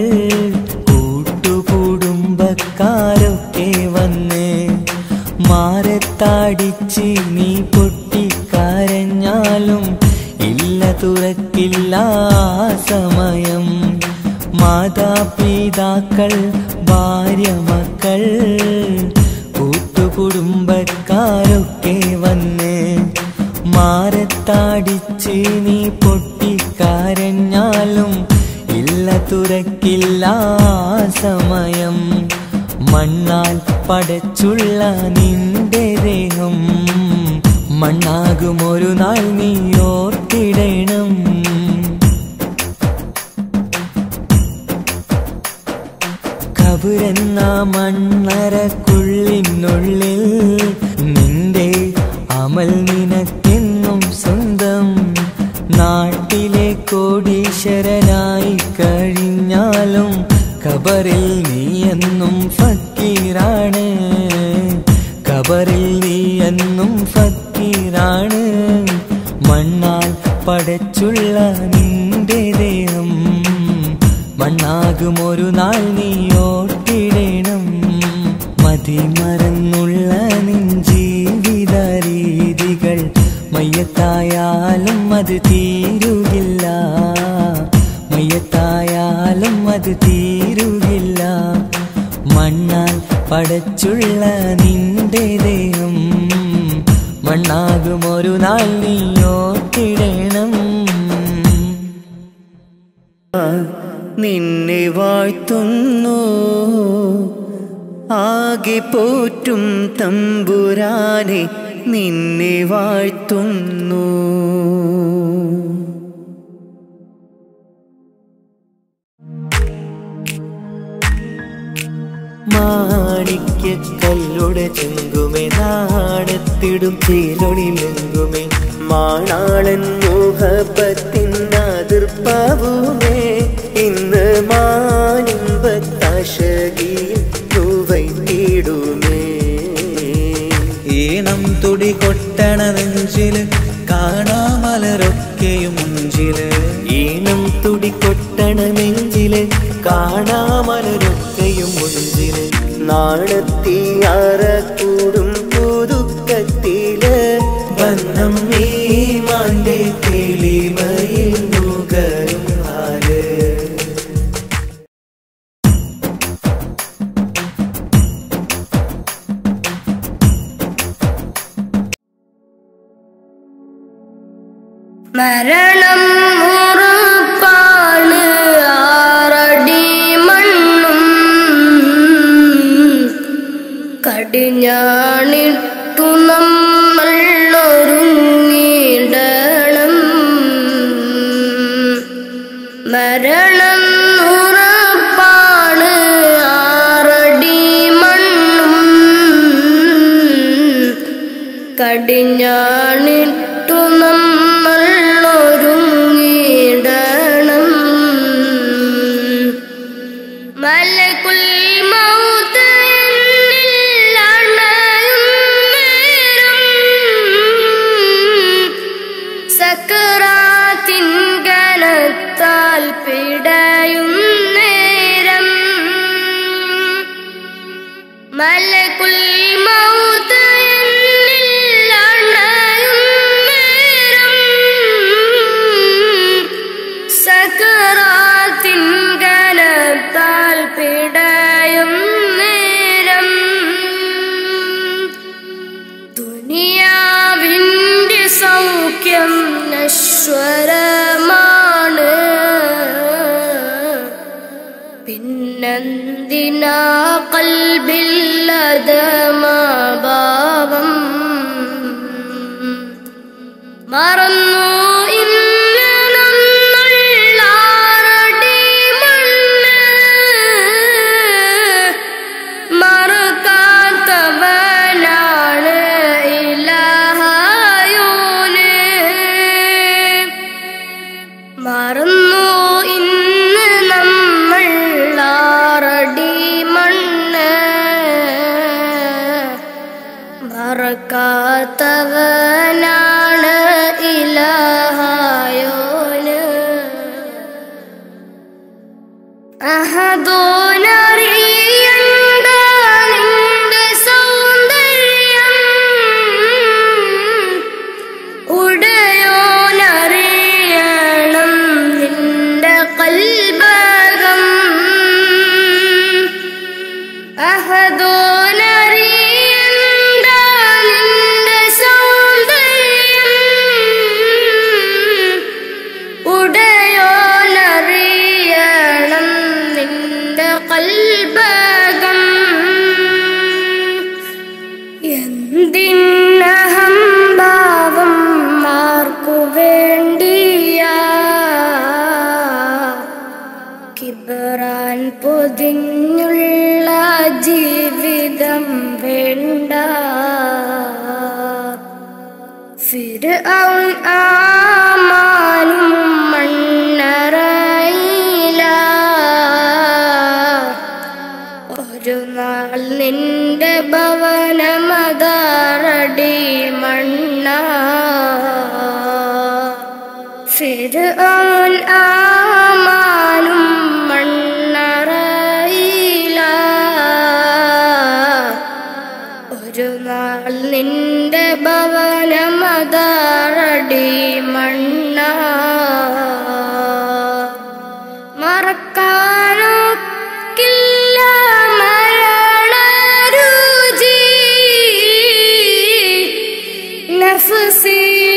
കൂട്ടുകുടുംബക്കാരൊക്കെ വന്ന് മാരത്താടിച്ച് നീ പൊട്ടിക്കരഞ്ഞാലും ഇല്ല തുറക്കില്ല ആ സമയം മാതാപിതാക്കൾ ഭാര്യ മക്കൾ കൂട്ടുകുടുംബക്കാരൊക്കെ വന്ന് മാരത്താടിച്ച് നീ പൊട്ടിക്കരഞ്ഞാലും ഇല്ല തുറക്കില്ല ആ സമയം മണ്ണാൽ പടച്ചുള്ള നിന്റെ ദേഹം മണ്ണാകും ഒരു നാൾ നീ ഓർത്തിടണം കബുരെന്ന മണ്ണറക്കുള്ളിനുള്ളിൽ നിന്റെ അമൽ നിനക്കെന്നും സ്വന്തം നാട്ടിലെ കോടീശ്വരനായി കഴിഞ്ഞാലും കബറിൽ നീ എന്നും ഫക്കീറാണ് കബറിൽ നീ എന്നും ഫക്കീറാണ് മണ്ണാൽ പടച്ചുള്ള നിന്റെ ദേഹം മണ്ണാകും ഒരു നാൾ നീ ഓട്ടിടണം മതിമറന്നുള്ള നിൻ ജീവിത രീതികൾ മയ്യത്തായാലും അത് തീരുകില്ല മയ്യത്തായാലും അത് തീരുകില്ല മണ്ണാൽ പടച്ചുള്ള നിന്റെ ദേഹം മണ്ണാകും ഒരു നാൾ നീ ഓട്ടിടണം
നിന്നെ വാഴ്ത്തുന്നു ആകെ പോറ്റും തമ്പുരാനെ നിന്നെ വാഴ്ത്തുന്നു മാണിക്യക്കല്ലുടെ ചെങ്കുമേ നാടത്തിടും ചേലൊളിലെങ്കുമേ മാണാളൻ മോഹപ്പത്തിൻ അതിർപ്പാവുമേ ഇന്ന് മാനിമ്പത്താശകിയിൽ തൂവൈത്തിടുമേ
ഈണം തുടി കൊട്ടണ നെഞ്ചില് കാണാമലരൊക്കെയും മുഞ്ചില്
ഈണം തുടിക്കൊട്ടണ നെഞ്ചില് കാണാമലരൊക്കെയും മുഞ്ചില് നാണത്തിയാറ കൂടും പുതുക്കത്തില് ബന്ധം ഈ മാന്റെ തെളിമയിൽ നുകരും ഹാല്
മരണം ഉറപ്പാണ് ആറടി മണ്ണും കടിഞ്ഞാണിട്ടു നമ്മൾ ഒരുങ്ങിടണം മരണം ഉറപ്പാണ് ആറടി മണ്ണും കടിഞ്ഞാണിട്ടു നമ്മൾ ഒരുങ്ങിടണം മലകുൽ മൗത്ത് എന്നിൽ അണയും നേരം സക്കറാത്തിൻ ഗനത്താൽ പിടയും നേരം മലകുൽ മൗത്ത് എന്നിൽ അണയും നേരം സക്കറാത്തിൻ ഗനത്താൽ പിടയും നേരം ദുനിയാവിൻ്റെ സൗഖ്യം നശ്വര എന്തിനാ കൽബില്ലതമാഭാവം മറന്നു ഇന്ന് നമ്മൾലാറടി മണ്ണ് മറക്കാത്തവനാണ് ഇലഹായോന് മറന്നു ഇന്ന് നമ്മൾ ആറടി മണ്ണ് മറക്കാത്തവനാണ് ഇലഹായോന് അഹദോനറിയണ്ട നിന്റെ സൗന്ദര്യം ഉടയോനറിയണം നിന്റെ കൽബകം അഹദോനറിയണ്ട നിന്റെ സൗന്ദര്യം ഉടയോനറിയണം നിന്റെ കൽബകം എന്തിനഹംഭാവം ആർക്കു വേണ്ടിയാ കിബറാൻ പൊതിഞ്ഞുള്ള ജീവിതം വേണ്ട ഫിർഔൻ ആമാനും മണ്ണറയില ഒരു നാൾ നിന്റെ ഭവനമതാറടി മണ്ണ ഫിർഔൻ ആമാനും മണ്ണറയില ഒരു നാൾ നിന്റെ ഭവനമതാറടി മണ്ണ മറക്കാനൊക്കില്ല മരണരുചി നഫ്സി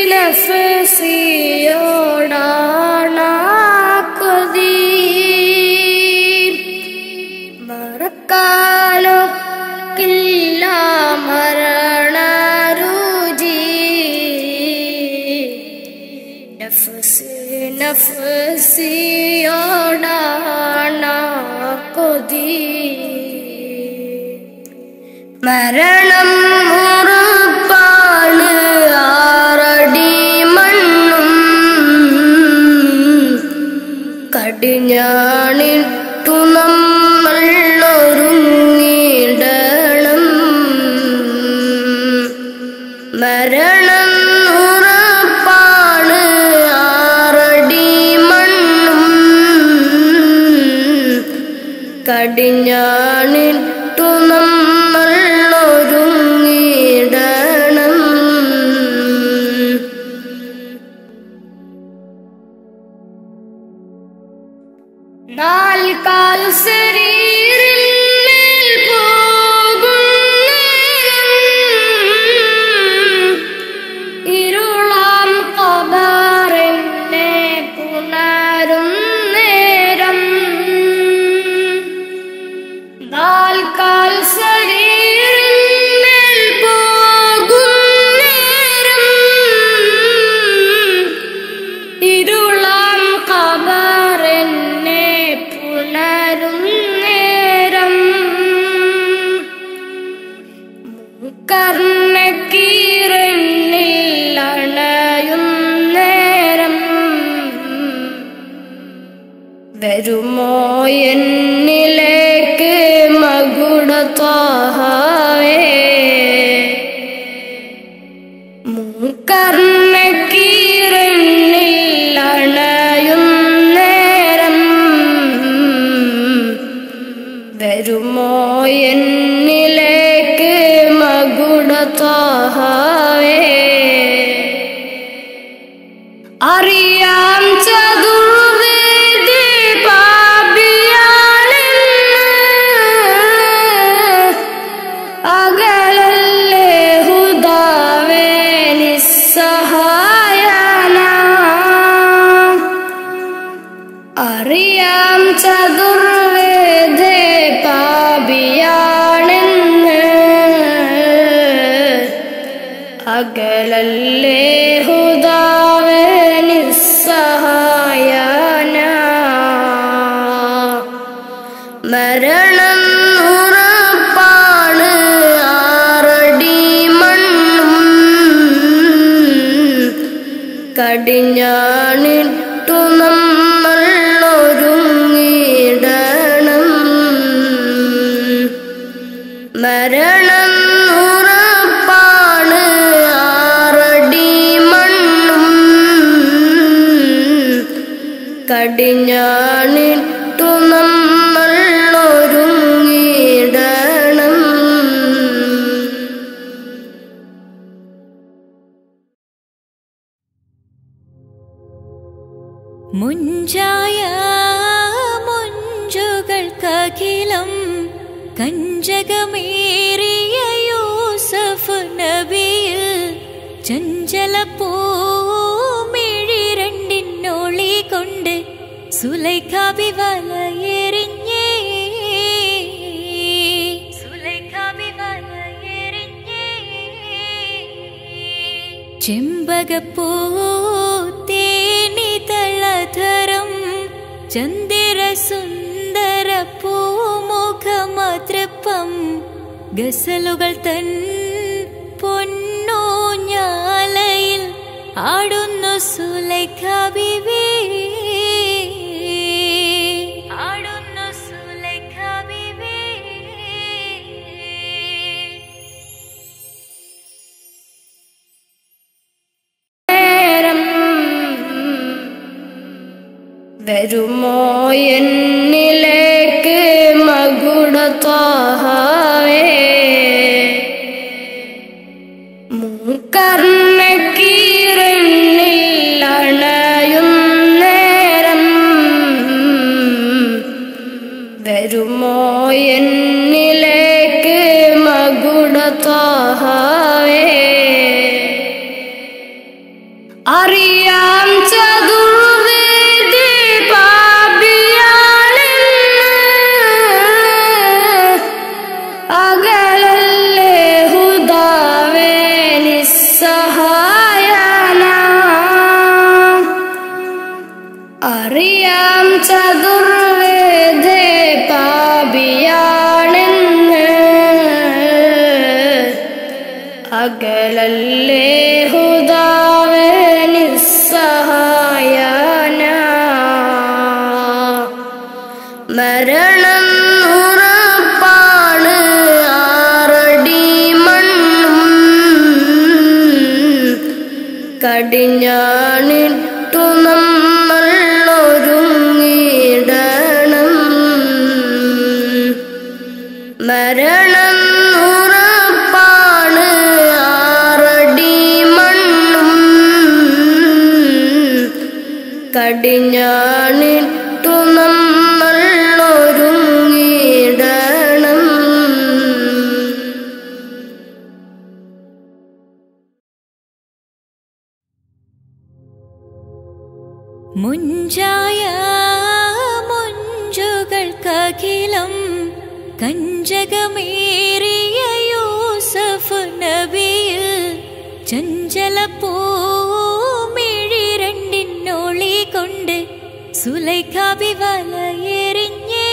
നഫ്സിയോടാണ കൊതി മറക്കാനൊക്കില്ല മരണരുചി നഫ്സ് നഫ്സിയോടാണ കൊതി മരണം ഉറപ്പാണ് ആറടി മണ്ണും കടിഞ്ഞാണിട്ടു നമ്മൾ ഒരുങ്ങിടണം മരണം ഉറപ്പാണ് ആറടി മണ്ണും കടിഞ്ഞാണിട്ടു നമ്മൾ ഒരുങ്ങിടണം നാൽക്കാൽ ശരീരിന്മേൽ പോകും നേരം ഇരുളാം കബറിനെ പുണരും നേരം നാൽക്കാൽ ശരീരിന്മേൽ പോകും നേരം ഇരുളാം കബറിനെ പുണരും നേരം കർണക്കീരനിൽ അണയും നേരം വരുമോ എന്നിലേക്ക് മകുടത്താഹേ മൂക്കർണക്കീരനിൽ അണയും നേരം വരുമോ എന്നിലേക്ക് മകുടത്താഹേ അറിയാം ചതുർവേദി പാപിയാണെന്ന് അകലല്ലേ ഹുദാവേ നിസ്സഹായൻ അകലല്ലേ ഹുദാവേ നിസ്സഹായന മരണം ഉറപ്പാണ് ആറടി മണ്ണും കടിഞ്ഞാണിട്ടു നമ്മൾ ഒരുങ്ങിടണം മരണം ഉറപ്പാണ് ആറടി മണ്ണും കടിഞ്ഞാണിട്ടു നമ്മൾ ഒരുങ്ങിടണം
മുഞ്ചായ മുഞ്ചുകൾക്കഖിലം കഞ്ചകമേറിയ യൂസഫ് നബിയിൽ ചഞ്ചല പൂമിഴി രണ്ടിനൊളി കൊണ്ട് സുലൈഖാബി വലയെറിഞ്ഞേ സുലൈഖാബി വലയെറിഞ്ഞേ ചെമ്പകപ്പൂ തേനിതളധരം ചന്ദിര സുന്ദര പൂമുഖമതൃപ്പം ഗസലുകൾ തൻ പൊന്നൂഞ്ഞാലയിൽ ആടുന്നു സുലൈഖാബിവേ ആടുന്നു സുലൈഖാബിവേ
നേരം വരുമോ എന്നിലേക്ക് മകുടത്വാഹവേ മൂക്കർണക്കീരണിൽ അണയും നേരം വരുമോ എന്നിലേക്ക് മകുടത്വാഹവേ അറിയാം ചതുർവേദി പാപിയാണെന്ന് അകലല്ലേ ഹുദാവേ നിസ്സഹായന അറിയാം ചതുർവേദേ പാപിയാണെന്ന് അകലല്ലേ ഹുദാവേ നിസ്സഹായന മരണം ഉറപ്പാണ് ആറടി മണ്ണും കടിഞ്ഞാണിട്ടു നമ്മൾ ഒരുങ്ങിടണം മരണം ഉറപ്പാണ് ആറടി മണ്ണും കടിഞ്ഞാണിട്ടു നമ്മൾ ഒരുങ്ങിടണം
മുഞ്ചായ മുഞ്ചുകൾക്കഖിലം കഞ്ചകമേറിയ യൂസഫ് നബിയിൽ ചഞ്ചല പൂമിഴി രണ്ടിനൊളി കൊണ്ട് സുലൈഖാബി വലയെറിഞ്ഞേ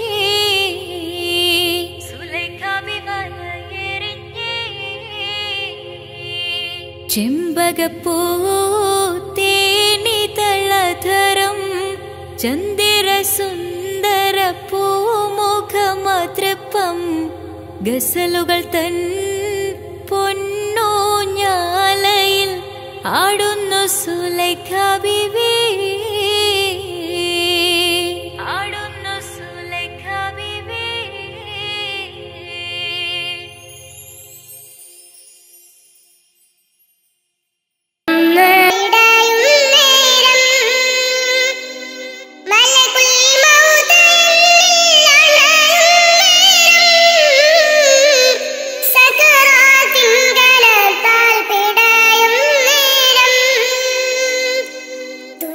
സുലൈഖാബി വലയെറിഞ്ഞേ ചെമ്പകപ്പൂ തേനിതളധരം ചന്ദിര സുന്ദര പൂമുഖമതൃപ്പം ഗസലുകൾ തൻ പൊന്നൂഞ്ഞാലയിൽ ആടുന്നു സുലൈഖാബിവേ ആടുന്നു സുലൈഖാബിവേ
സകരാതിങ്കലത്താൽ പിടയും നേരം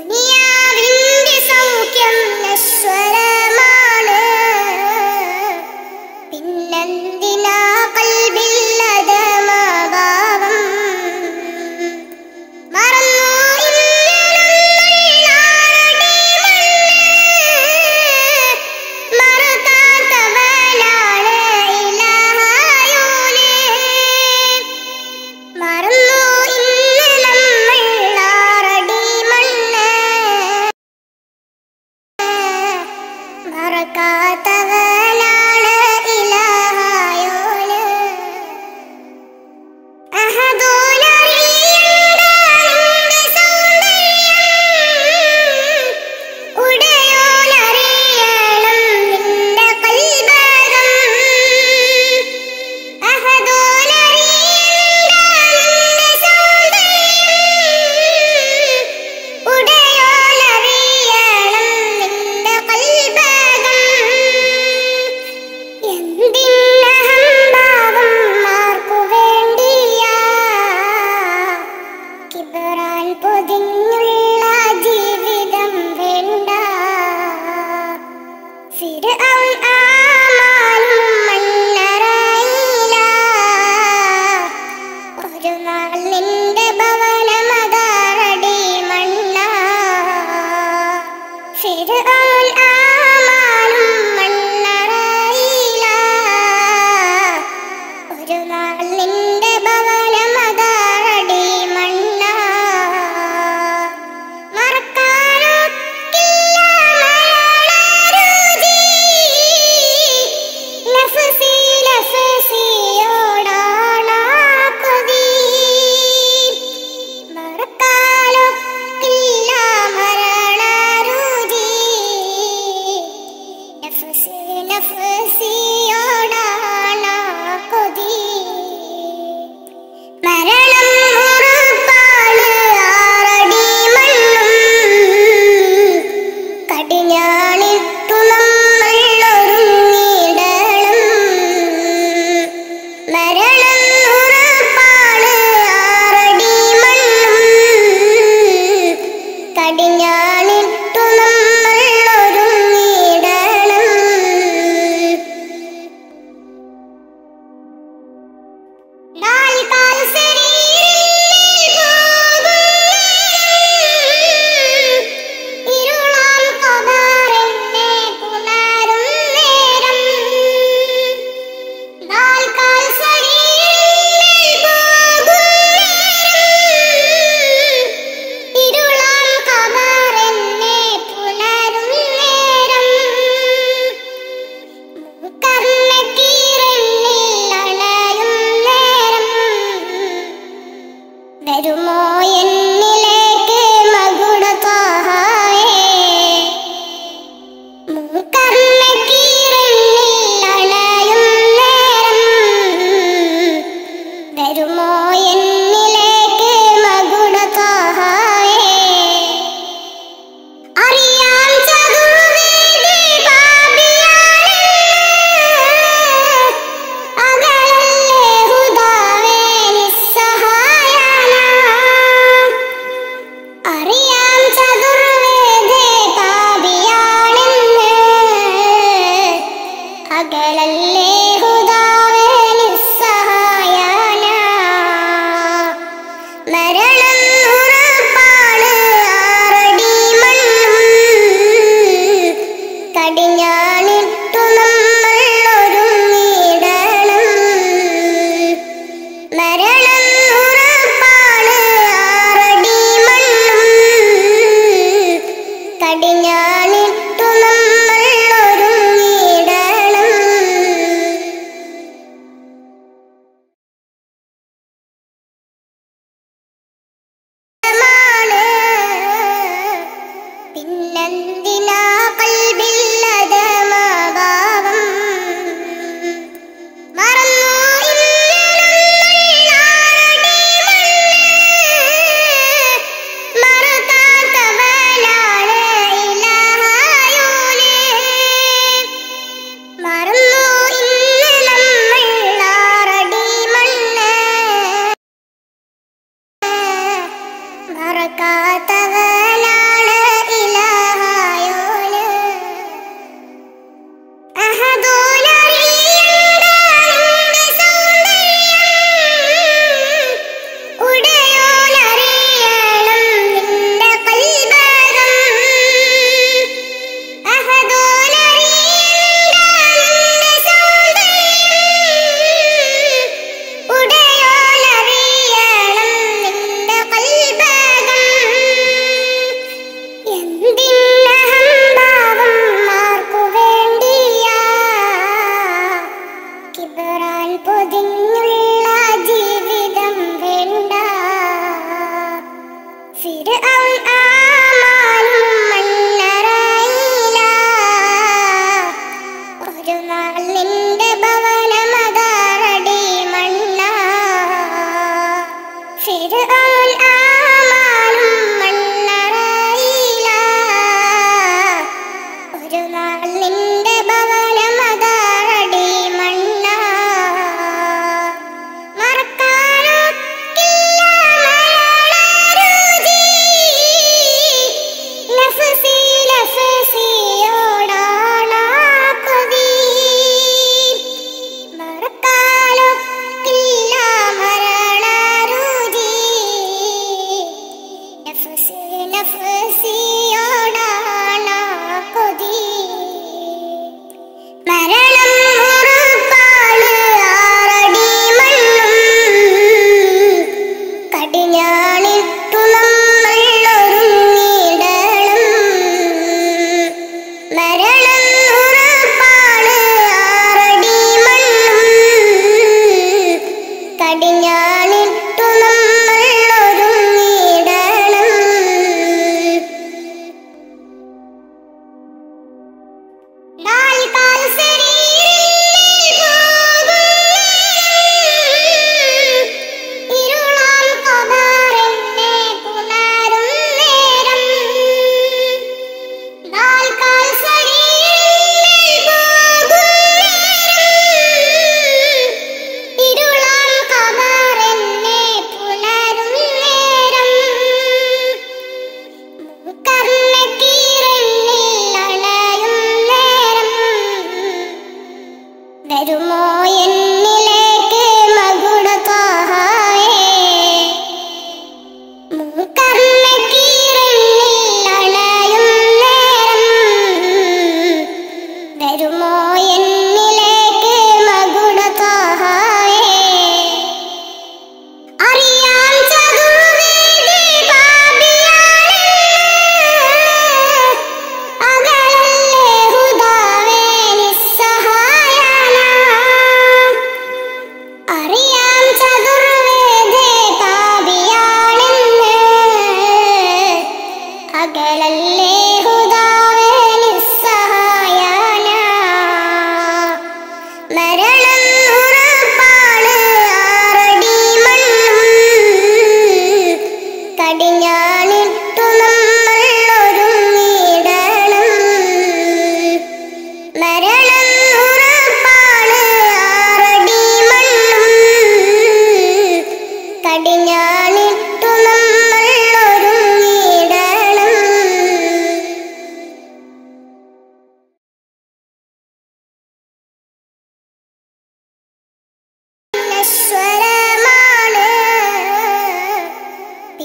വരുമോ എന്നിലേക്ക് മകുടത്താഹായേ മൂക്കർണക്കീറന്നില്ലണയും നേരം വരുമോ എന്നിലേക്ക് മകുടത്താഹായേ അറിയാം ചതുർവേദി പാപിയാണെന്ന് അകലല്ലേ ഹുദാവേ നിസ്സഹായനാം അറിയാം ചതുർവേദേ പാപിയാണെന്ന് അകലല്ലേ ഹുദാവേ നിസ്സഹായന മരണം ഉറപ്പാണ് ആറടി മണ്ണും കടിഞ്ഞാണിട്ടു നമ്മൾ ഒരുങ്ങിയിടണം മരണം ഉറപ്പാണ് ആറടി മണ്ണും കടിഞ്ഞാണിട്ടു നമ്മൾ ഒരുങ്ങിയിടണം മാണ്. പിന്നെന്തിനാ കൽബില്ലതമാഭാവം മറന്നു ഇന്നലം മറുകാത്തവനാണ് ഇലാഹായൂല്. മറന്നു ഇന്ന് നമ്മൾ ആറടി മണ്ണ് മറക്കാത്തവനാണ് ഇലാഹായോല് അഹദോലറിയണ്ട നിന്റെ സൗന്ദര്യം ഉടയോലറിയണം നിന്റെ കൽബകം അഹദോലറിയണ്ട നിന്റെ സൗന്ദര്യം ഉടയോലറിയണം നിന്റെ കൽബകം എന്തിനഹംഭാവം ആർക്കു വേണ്ടിയാ കിബറാൻ പൊതിഞ്ഞുള്ള ജീവിതം വേണ്ട ഫിർഔൻ ആമാനും മണ്ണറയില ഒരു നാൾ നിന്റെ ഭവനമതാറടി മണ്ണ ഫിർഔൻ ആമാനും മണ്ണറയില ഒരു നാൾ നിന്റെ ഭവനമതാറടി മണ്ണ മറക്കാനൊക്കില്ല മലയാളരുചി. നഫ്സി നഫ്സിയോടാണ് ആ കൊതി. മറക്കാനൊക്കില്ല മരണരുചി. നഫ്സി നഫ്സിയോടാണ് ആ കൊതി മരണം ഉറപ്പാണ് ആറടി മണ്ണും കടിഞ്ഞാണിട്ടു നമ്മൾ ഒരുങ്ങിയിടണം മരണം ഉറപ്പാണ് ആറടി മണ്ണും കടിഞ്ഞാണിട്ടു നമ്മൾ ഒരുങ്ങിയിടണം നാൽക്കാൽ ശരീരത്തിൽ പോകും ഇരുളാം കബറെന്നെ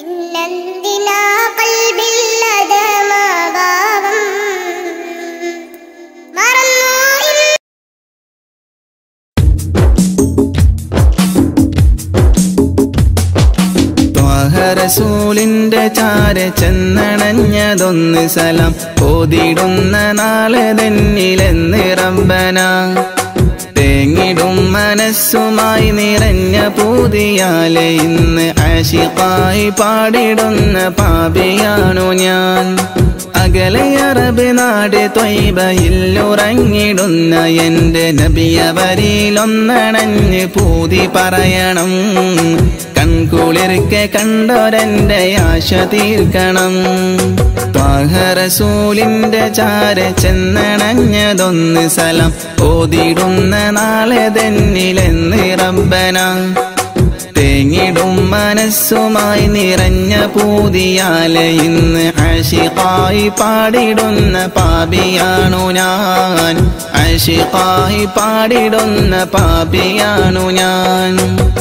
പിന്നെന്തിനാ കൽബില്ലതമാഭാവം മറന്നു ഇന്ന്
ത്വാഹറസൂലിന്റെ ചാര ചെന്നണഞ്ഞതൊന്ന് സലം ഓതിടുന്ന നാളെ തന്നിലെന്ന് റബ്ബന തേങ്ങിടും മനസ്സുമായി നിറഞ്ഞ പൂതിയാലെ ഇന്ന് ആശിക്കായി പാടിടുന്ന പാപിയാണു ഞാൻ അകലെ അറബ് നാട് തൊയ്ബയില്ലുറങ്ങിടുന്ന എന്റെ നബിയവരിലൊന്നണഞ്ഞ് പൂതി പറയണം കൺകുളിർക്കെ കണ്ടോരെന്റെ ആശ തീർക്കണം ത്വാഹറസൂലിന്റെ ചാര ചെന്നണഞ്ഞതൊന്ന് സലം ഓതിടുന്ന നാളെ തന്നിലെന്ന് റബ്ബന തേങ്ങിടും മനസ്സുമായി നിറഞ്ഞ പൂതിയാലെ ഇന്ന് അഷിഖായി പാടിടുന്ന പാപിയാണു ഞാൻ അഷിഖായി പാടിടുന്ന പാപിയാണു ഞാൻ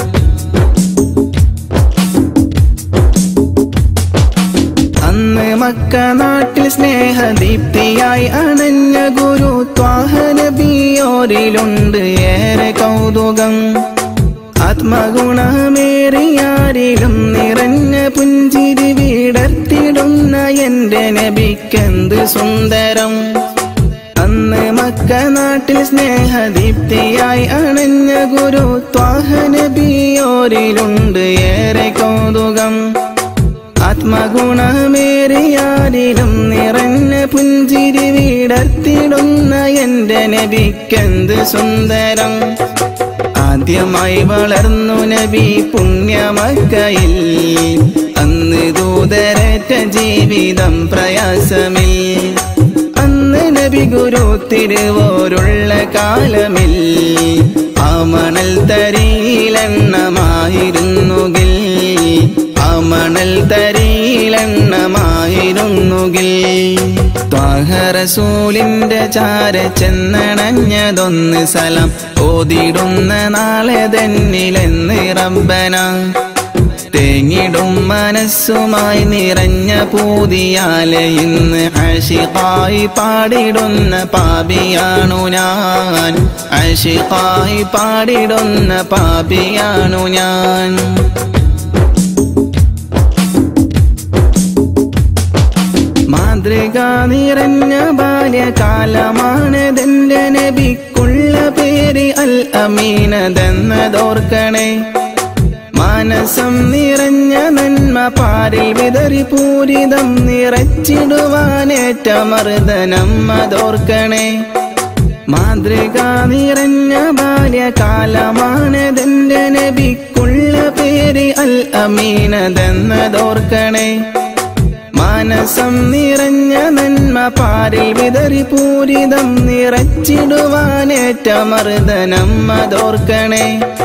അന്ന് മക്ക നാട്ടിൽ സ്നേഹദീപ്തിയായി അണഞ്ഞ ഗുരു ത്വാഹനബിയോരിലുണ്ട് ഏറെ കൗതുകം ആത്മഗുണമേറിയാരിലും നിറഞ്ഞ പുഞ്ചിരി വീടർത്തിടുന്ന എന്റെ നബിക്കെന്ത് സുന്ദരം അന്ന് മക്ക നാട്ടിൽ സ്നേഹദീപ്തിയായി അണഞ്ഞ ഗുരു ത്വാഹനബിയോരിലുണ്ട് ഏറെ കൗതുകം ആത്മഗുണമേറിയാരിലും നിറഞ്ഞ പുഞ്ചിരി വീടത്തിടുന്ന എന്റെ നബിക്കെന്ത് സുന്ദരം ആദ്യമായി വളർന്നു നബി പുണ്യമക്കയിൽ അന്ന് ദൂതരറ്റ ജീവിതം പ്രയാസമിൽ അന്ന് നബി ഗുരു തിരുവോരുള്ള കാലമിൽ ആ മണൽ തരിയിലെണ്ണമായിരുന്നുകിൽ ആ മണൽ തരിയിലെണ്ണമായിരുന്നുകിൽ ത്വാഹറസൂലിന്റെ ചാര ചെന്നണഞ്ഞതൊന്ന് സലം ഓതിടുന്ന നാളെ തന്നിലെന്ന് റബ്ബന തേങ്ങിടും മനസ്സുമായി നിറഞ്ഞ പൂതിയാലെ ഇന്ന് അഷിഖായി പാടിടുന്ന പാപിയാണു ഞാൻ അഷിഖായി പാടിടുന്ന പാപിയാണു ഞാൻ മാതൃക നിറഞ്ഞ ബാല്യകാലമാണതെന്റെ നബിക്കുള്ള പേര് അൽ അമീനതെന്നതോർക്കണേ മാനസം നിറഞ്ഞ നന്മ പാരിൽ വിതറി പൂരിതം നിറച്ചിടുവാനേറ്റ മർദ്ദനം അതോർക്കണേ മാതൃക നിറഞ്ഞ ബാല്യകാലമാണതെന്റെ നബിക്കുള്ള പേര് അൽ അമീനതെന്നതോർക്കണേ മാനസം നിറഞ്ഞ നന്മ പാരിൽ വിതറി പൂരിതം നിറച്ചിടുവാനേറ്റ മർദ്ദനം അതോർക്കണേ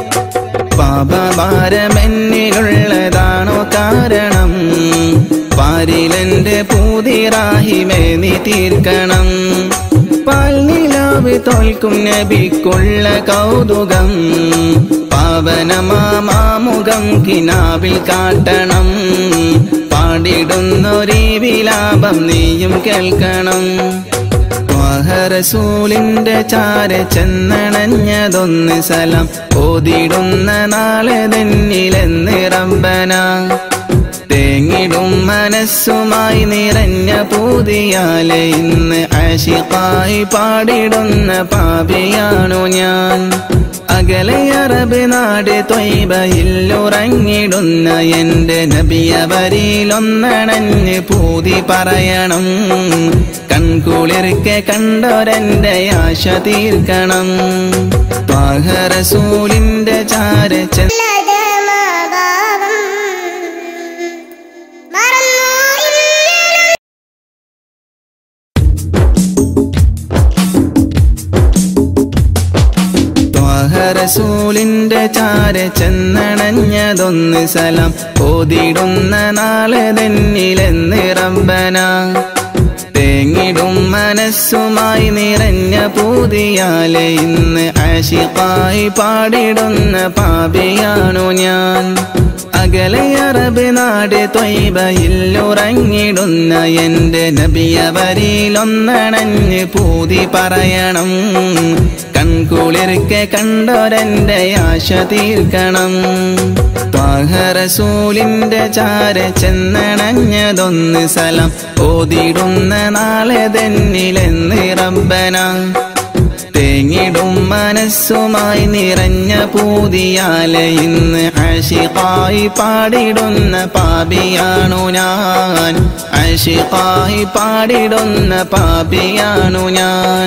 പാപഭാരമെന്നിലുള്ളതാണോ കാരണം പാരിലെന്റെ പൂതിറാഹിമേ നീ തീർക്കണം പാൽനിലാവ് തോൽക്കും നബിക്കുള്ള കൗതുകം പാവനമാമുഖം കിനാവിൽ കാട്ടണം പാടിടുന്നൊരീ വിലാപം നീയും കേൾക്കണം ത്വാഹറസൂലിന്റെ ചാര ചെന്നണഞ്ഞതൊന്ന് സലം ഓതിടുന്ന നാളെ തന്നിലെന്ന് റബ്ബന തേങ്ങിടും മനസ്സുമായി നിറഞ്ഞ പൂതിയാലെ ഇന്ന് ആശിഖായി പാടിടുന്ന പാപിയാണു ഞാൻ അകലെ അറബ് നാട് തൊയ്ബയില്ലുറങ്ങിടുന്ന എന്റെ നബിയവരിലൊന്നണഞ്ഞ് പൂതി പറയണം കൺകുളിർക്കെ കണ്ടോരെന്റെ ആശ തീർക്കണം ത്വാഹറസൂലിന്റെ ചാര ചെന്ന
ലതമാഭാവം മറന്നു ഇന്നലെ
ത്വാഹറസൂലിന്റെ ചാര ചെന്നണഞ്ഞതൊന്ന് സലം ഓതിടുന്ന നാളെ തന്നിലെന്ന് റബ്ബന തേങ്ങിടും മനസ്സുമായി നിറഞ്ഞ പൂതിയാലെ ഇന്ന് ആശിഖായി പാടിടുന്ന പാപിയാണു ഞാൻ അകലെ അറബ് നാട് തൊയ്ബയിൽ ഉറങ്ങിടുന്ന എൻ്റെ നബിയവരിലൊന്നണഞ്ഞ് പൂതി പറയണം കൺകുളിർക്കെ കണ്ടോരെൻ്റെ ആശ തീർക്കണം ത്വാഹറസൂലിൻ്റെ ചാര ചെന്നണഞ്ഞതൊന്ന് സലം ഓതിടുന്ന നാളെ തന്നിലെന്ന് റബ്ബന തേങ്ങിടും മനസ്സുമായി നിറഞ്ഞ പൂതിയാലെ ഇന്ന് അഷിഖായി പാടിടുന്ന പാപിയാണു ഞാൻ അഷിഖായി പാടിടുന്ന പാപിയാണു ഞാൻ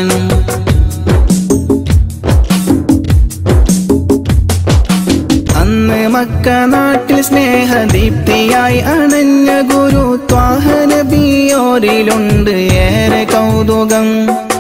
അന്ന് മക്ക നാട്ടിൽ സ്നേഹദീപ്തിയായി അണഞ്ഞ ഗുരു ത്വാഹനബിയോരിലുണ്ട് ഏറെ കൗതുകം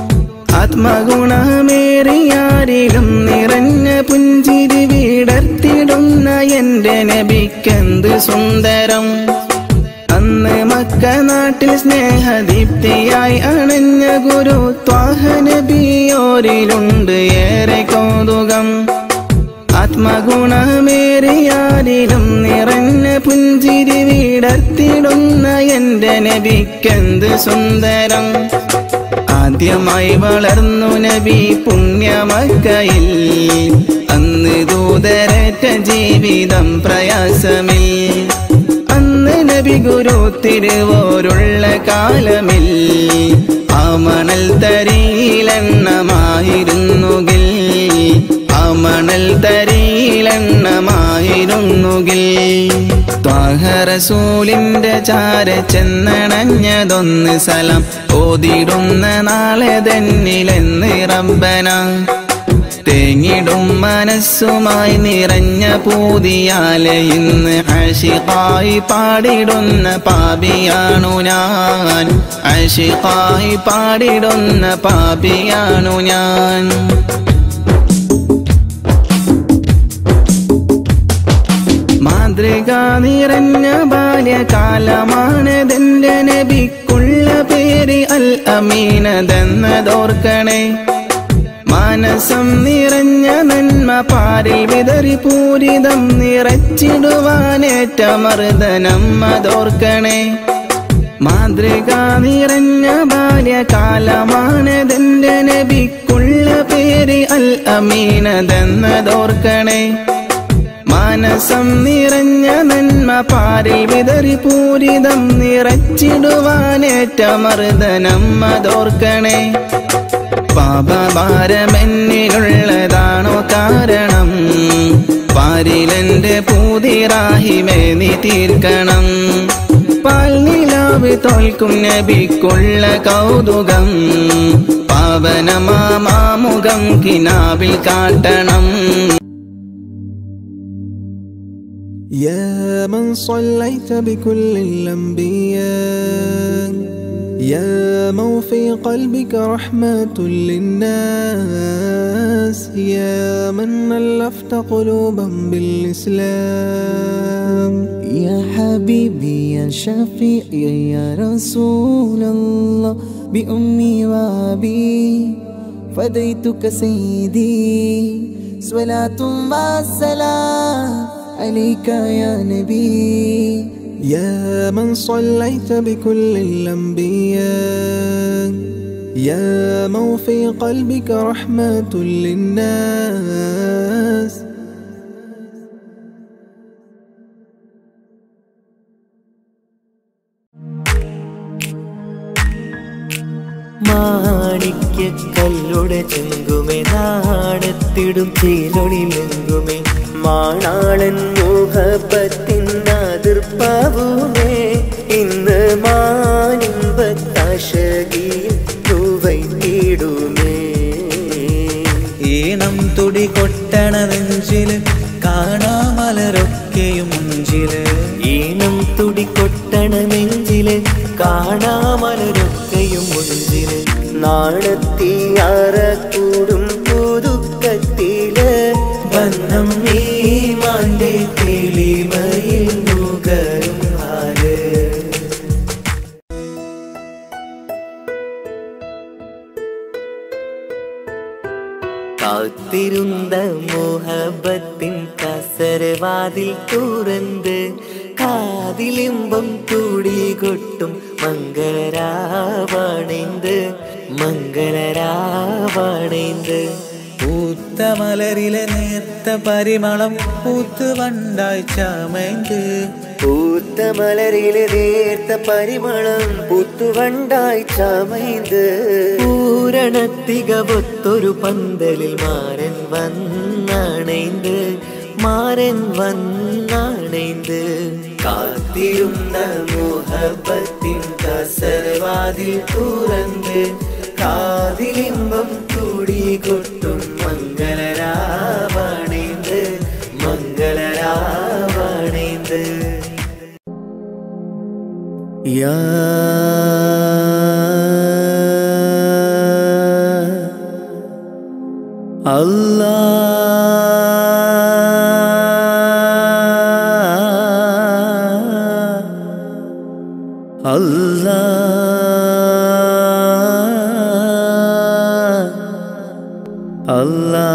ആത്മഗുണമേറിയാരിലും നിറഞ്ഞ പുഞ്ചിരി വീടർത്തിടുന്ന എൻ്റെ നബിക്കെന്ത് സുന്ദരം അന്ന് മക്ക നാട്ടിൽ സ്നേഹദീപ്തിയായി അണഞ്ഞ ഗുരു ത്വാഹനബിയോരിലുണ്ട് ഏറെ കൗതുകം ആത്മഗുണമേറിയാരിലും നിറഞ്ഞ പുഞ്ചിരി വീടത്തിടുന്ന എൻ്റെ നബിക്കെന്ത് സുന്ദരം ആദ്യമായി വളർന്നു നബി പുണ്യമക്കയിൽ അന്ന് ദൂതരറ്റ ജീവിതം പ്രയാസമിൽ അന്ന് നബി ഗുരു തിരുവോരുള്ള കാലമിൽ ആ മണൽ തരിയിലെണ്ണമായിരുന്നുകിൽ ആ മണൽ തരിയിലെണ്ണമായിരുന്നുകിൽ ത്വാഹറസൂലിന്റെ ചാര ചെന്നണഞ്ഞതൊന്ന് സലം ഓതിടുന്ന നാളെ തന്നിലെന്ന് റബ്ബന തേങ്ങിടും മനസ്സുമായി നിറഞ്ഞ പൂതിയാലെ ഇന്ന് അഷിഖായി പാടിടുന്ന പാപിയാണു ഞാൻ അഷിഖായി പാടിടുന്ന പാപിയാണു ഞാൻ മാതൃക നിറഞ്ഞ ബാല്യകാലമാണതെന്റെ നബിക്കുള്ള പേര് അൽ അമീനതെന്നതോർക്കണേ മാനസം നിറഞ്ഞ നന്മ പാരിൽ വിതറി പൂരിതം നിറച്ചിടുവാനേറ്റ മർദ്ദനം അതോർക്കണേ മാതൃക നിറഞ്ഞ ബാല്യകാലമാണതെന്റെ നബിക്കുള്ള പേര് അൽ അമീനതെന്നതോർക്കണേ മാനസം നിറഞ്ഞ നന്മ പാരിൽ വിതറി പൂരിതം നിറച്ചിടുവാനേറ്റ മർദ്ദനം അതോർക്കണേ പാപഭാരമെന്നിലുള്ളതാണോ കാരണം പാരിലെന്റെ പൂതിറാഹിമേ നീ തീർക്കണം പാൽനിലാവ് തോൽക്കും നബിക്കുള്ള കൗതുകം പാവനമാമുഖം കിനാവിൽ കാട്ടണം
يا من صليت بكل الأنبياء يا من في قلبك رحمة للناس يا من ألفت قلوبا بالإسلام
يا حبيبي يا شفيعي يا رسول الله بأمي وأبي فديتك سيدي صلاة والسلام عليك يا نبي
يا من صليت بكل الأنبياء يا من في قلبك رحمة للناس
മാണിക്യക്കല്ലുടെ ചെങ്കുമേ നാടത്തിടും ചീലൊളിലെങ്കുമേ മാണാളൻ മുഹബത്തിൻ അതിർപ്പാവുമേ ഇന്ന് മാനിമ്പത്താശകിയിൽ തൂവൈത്തിടുമേ
ഈണം തുടി കൊട്ടണ നെഞ്ചില് കാണാമലരൊക്കെയും മുഞ്ചില്
ഈണം തുടികൊട്ടണ നെഞ്ചില് കാണാമലരൊക്കെയും മുഞ്ചില് നാണത്തിയാറക്കൂടും പുതുക്കത്തില് ബന്ധം നീ മാന്റെ തെളിമയിൽ നുകരും ഹാല് കാത്തിരുന്ന മോഹബത്തിൻ കസ
കസരവാതിൽ തുറന്ന് കാതിലിമ്പം കൂടി കൊട്ടും മംഗളരാവണിന്ത് മംഗളരാവണിന്ത് പൂത്ത മലരിലെ നേർത്ത പരിമളം പൂത്ത് വണ്ടായി ചമയ്ക്ക് പൂത്ത മലരിലെ നേർത്ത പരിമളം പൂത്തുവണ്ടായി ചമയ്ത് പൂരണത്തികവൊത്തൊരു പന്തലിൽ മാരൻ വന്നണൈந்து മാരൻ വന്നണൈந்து കാത്തിരുന്ന മോഹബത്തിൻ കസരവാതിൽ തുറന്ന് കാതിലിമ്പം കൂടി കൊട്ടും മംഗളരാവണിന്ത് മംഗളരാവണിന്ത് യാ അല്ലാ അല്ലാ അല്ലാ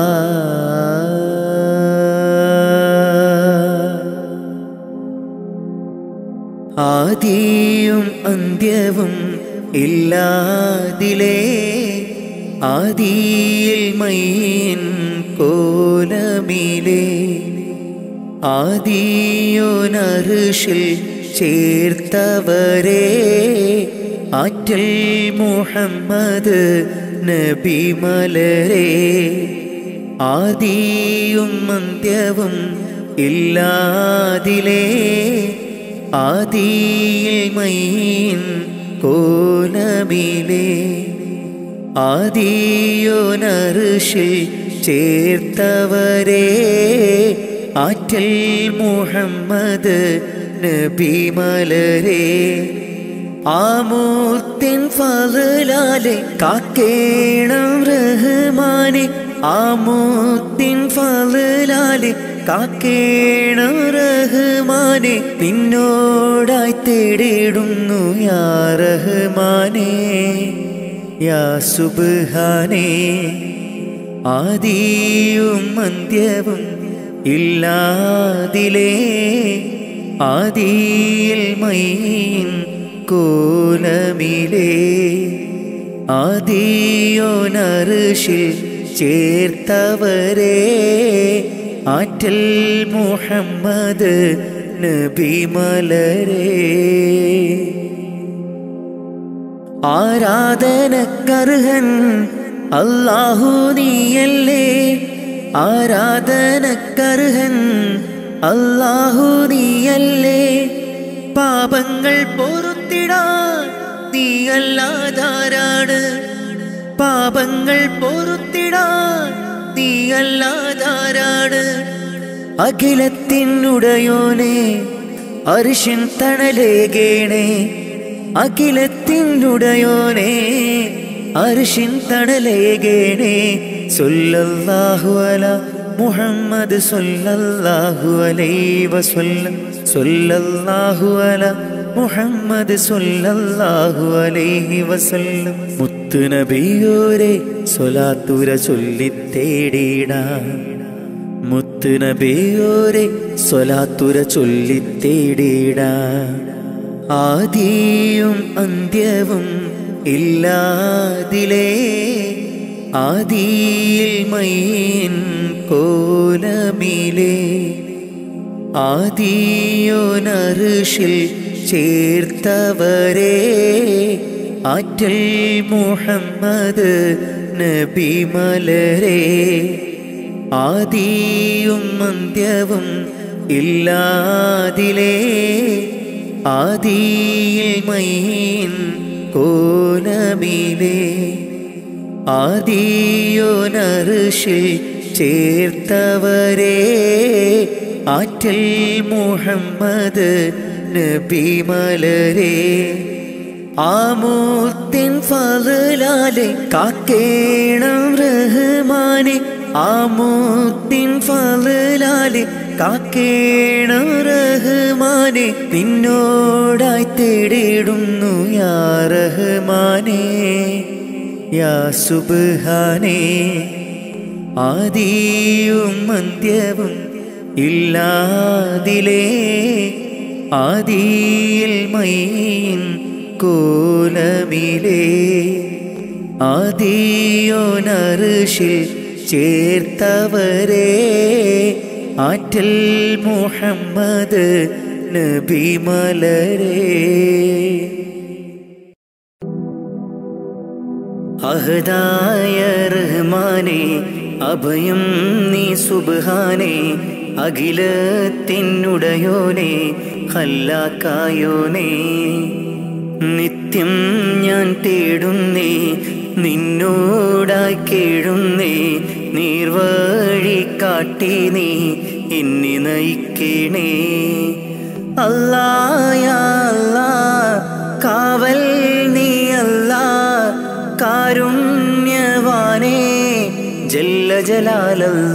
ആദിയും അന്ത്യവും ഇല്ലാതിലേ ആദിയിൽ മൈൻ കോലമിലേ ആദിയോനറുഷിൽ ചേർത്തവരെ ആറ്റൽ മുഹമ്മദ് നബി മലരെ ആദിയും അന്ത്യവും ഇല്ലാതിലേ ആദിയിൽ മൈൻ കോലമിലേ ആദിയോനറുഷിൽ ചേർത്തവരെ ആറ്റൽ മുഹമ്മദ് നബി മലരെ ആമൂർത്തിൻ ഫലാലെ കാക്കേണം റഹ്മാനെ ആമൂർത്തിൻ ഫലാലെ കാക്കേണം റഹ്മാനെ നിന്നോടായി തേടിടുന്നു യാ റഹ്മാനേ യാ സുബ്ഹാനേ ആദിയും അന്ത്യവും ഇല്ലാതിലേ ആദിയിൽ മൈൻ കോലമിലേ ആദിയോനറുഷിൽ ചേർത്തവരെ ആറ്റൽ മുഹമ്മദ് നബി മലരേ ആരാധനക്കർഹൻ അല്ലാഹു നീയല്ലേ ആരാധനക്കർഹൻ അല്ലാഹു നീയല്ലേ പാപങ്ങൾ പൊറുത്തിടാൻ നീയല്ലാതാരാണ് പാപങ്ങൾ പൊറുത്തിടാൻ നീയല്ലാതാരാണ് അഖിലത്തിനുടയോനെ അരിശൻ തണലേകേണേ അഖിലത്തിനുടയോനെ അരിശിൻ തണലേകേണേ സൊല്ലല്ലാഹു അല മുഹമ്മദ് സൊല്ലല്ലാഹു അലൈഹി വസല്ലം സൊല്ലല്ലാഹു അല മുഹമ്മദ് സൊല്ലല്ലാഹു അലൈഹി വസല്ലം മുത്തു നബിയോരെ സ്വലാത്തുര ചൊല്ലിത്തേടിടാ മുത്തു നബിയോരെ സ്വലാത്തുര ചൊല്ലിത്തേടിടാ ആദിയും അന്ത്യവും ഇല്ലാതിലേ ആദിയിൽ മൈൻ കോലമിലേ ആദിയോനറുഷിൽ ചേർത്തവരെ ആറ്റൽ മുഹമ്മദ് നബി മലരെ ആദിയും അന്ത്യവും ഇല്ലാതിലേ ആദിയിൽ മൈൻ കോലമിലേ ആദിയോനറുഷിൽ ചേർത്തവരെ ആറ്റൽ മുഹമ്മദ് നബി മലരെ ആമൂർത്തിൻ ഫലാലെ കാക്കേണം റഹ്മാനെ ആമൂർത്തിൻ ഫലാലെ കാക്കേണം റഹ്മാനെ നിന്നോടായി തേടിടുന്നു യാ റഹ്മാനേ യാ സുബ്ഹാനേ ആദിയും അന്ത്യവും ഇല്ലാതിലേ ആദിയിൽ മൈൻ കോലമിലേ ആദിയോനറുഷിൽ ചേർത്തവരെ ആറ്റൽ മുഹമ്മദ് നബി മലരേ അഹദായ റഹ്മാനെ അഭയം നീ സുബ്ഹാനെ അഖിലത്തിനുടയോനെ ഹല്ലാക്കായോനെ നിത്യം ഞാൻ തേടുന്നേ നിന്നോടായി കേഴുന്നേ നീർവഴി കാട്ടി നീ എന്നെ നയിക്കണേ അല്ലായ അല്ലാ കാവൽ നീ അല്ലാ കാരുണ്യവാനേ ജല്ല ജലാലല്ല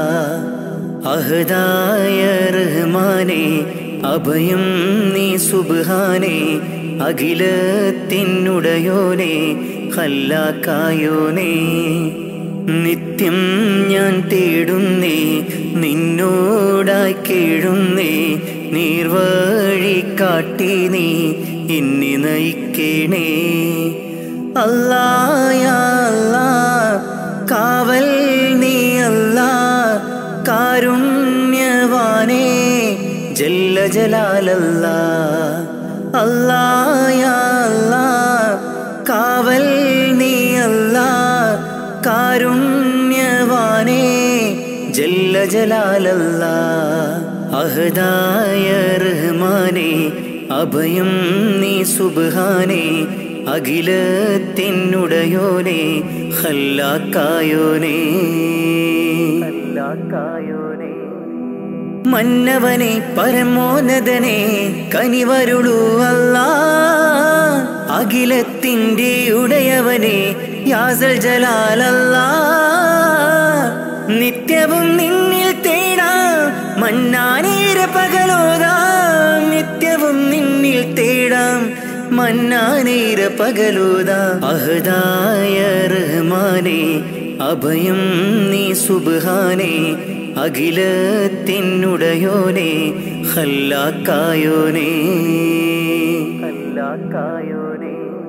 അഹദായ റഹ്മാനെ അഭയം നീ സുബ്ഹാനെ അഖിലത്തിനുടയോനെ ഹല്ലാക്കായോനെ നിത്യം ഞാൻ തേടുന്നേ നിന്നോടായി കേഴുന്നേ നീർവഴി കാട്ടി നീ എന്നെ നയിക്കണേ അല്ലായ അല്ലാ കാവൽ നീ അല്ലാ കാരുണ്യവാനേ ജല്ല ജലാലല്ല അല്ലായ അല്ലാ കാവൽ നീ അല്ലാ കാരുണ്യവാനേ ജല്ല ജലാലല്ല അഹദായ റഹ്മാനെ അഭയം നീ സുബ്ഹാനെ അഖിലത്തിനുടയോനെ ഹല്ലാക്കായോനെ ഹല്ലാക്കായോനെ മന്നവനെ പരമോന്നതനെ കനിവരുളൂ അല്ല അഖിലത്തിൻ്റെ ഉടയവനെ യാസൽ ജലാലല്ല നിത്യവും നിന്നിൽ തേടാം മന്നാനീര പകലോതാം നിത്യവും നിന്നിൽ തേടാം മന്നാനീര പകലോതാ അഹദായ റഹ്മാനെ അഭയം നീ സുബ്ഹാനെ അഖിലത്തിനുടയോനെ ഹല്ലാക്കായോനെ ഹല്ലാക്കായോനെ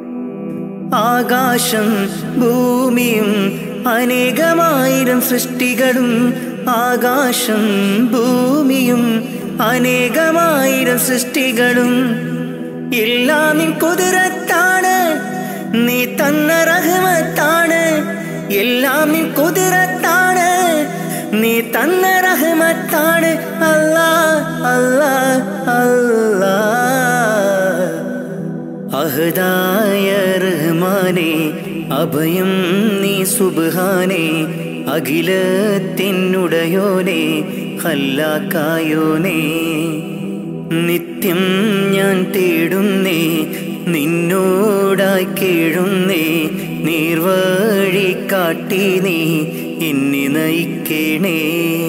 ആകാശം ഭൂമിയും അനേകമായിരം സൃഷ്ടികളും ആകാശം ഭൂമിയും അനേകമായിരം സൃഷ്ടികളും എല്ലാം നിൻ കുതിരത്താണ് നീ തന്ന റഹ്മത്താണ് എല്ലാം നിൻ കുതിരത്താണ് നീ തന്ന റഹ്മത്താണ് അല്ലാ അല്ലാ അല്ലാ അഹദായ റഹ്മാനെ അഭയം നീ സുബ്ഹാനെ അഖിലത്തിനുടയോനെ ഹല്ലാക്കായോനെ നിത്യം ഞാൻ തേടുന്നേ നിന്നോടായി കേഴുന്നേ നീർവഴി കാട്ടി നീ എന്നെ നയിക്കണേ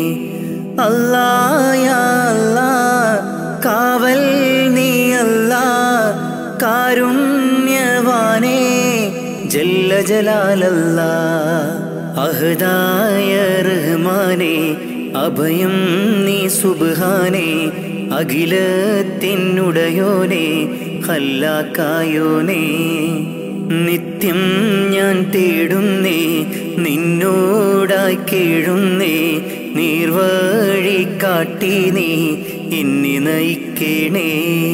അല്ലായ അല്ലാ കാവൽ നീ അല്ലാ കാരുണ്യവാനേ ജല്ല ജലാലല്ല അഹദായ റഹ്മാനെ അഭയം നീ സുബ്ഹാനെ അഖിലത്തിനുടയോനെ ഹല്ലാക്കായോനെ നിത്യം ഞാൻ തേടുന്നേ നിന്നോടായി കേഴുന്നേ നീർവഴി കാട്ടി നീ എന്നെ നയിക്കണേ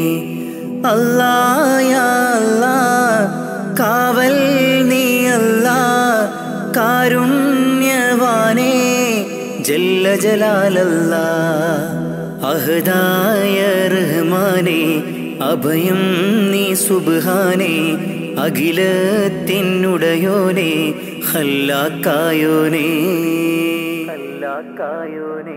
അല്ലായ അല്ലാ കാവൽ നീ അല്ലാ കാരുണ്യവാനേ ജല്ല ജലാലല്ല അഹദായ റഹ്മാനെ അഭയം നീ സുബ്ഹാനെ അഖിലത്തിനുടയോനെ ഹല്ലാക്കായോനെ ഹല്ലാക്കായോനെ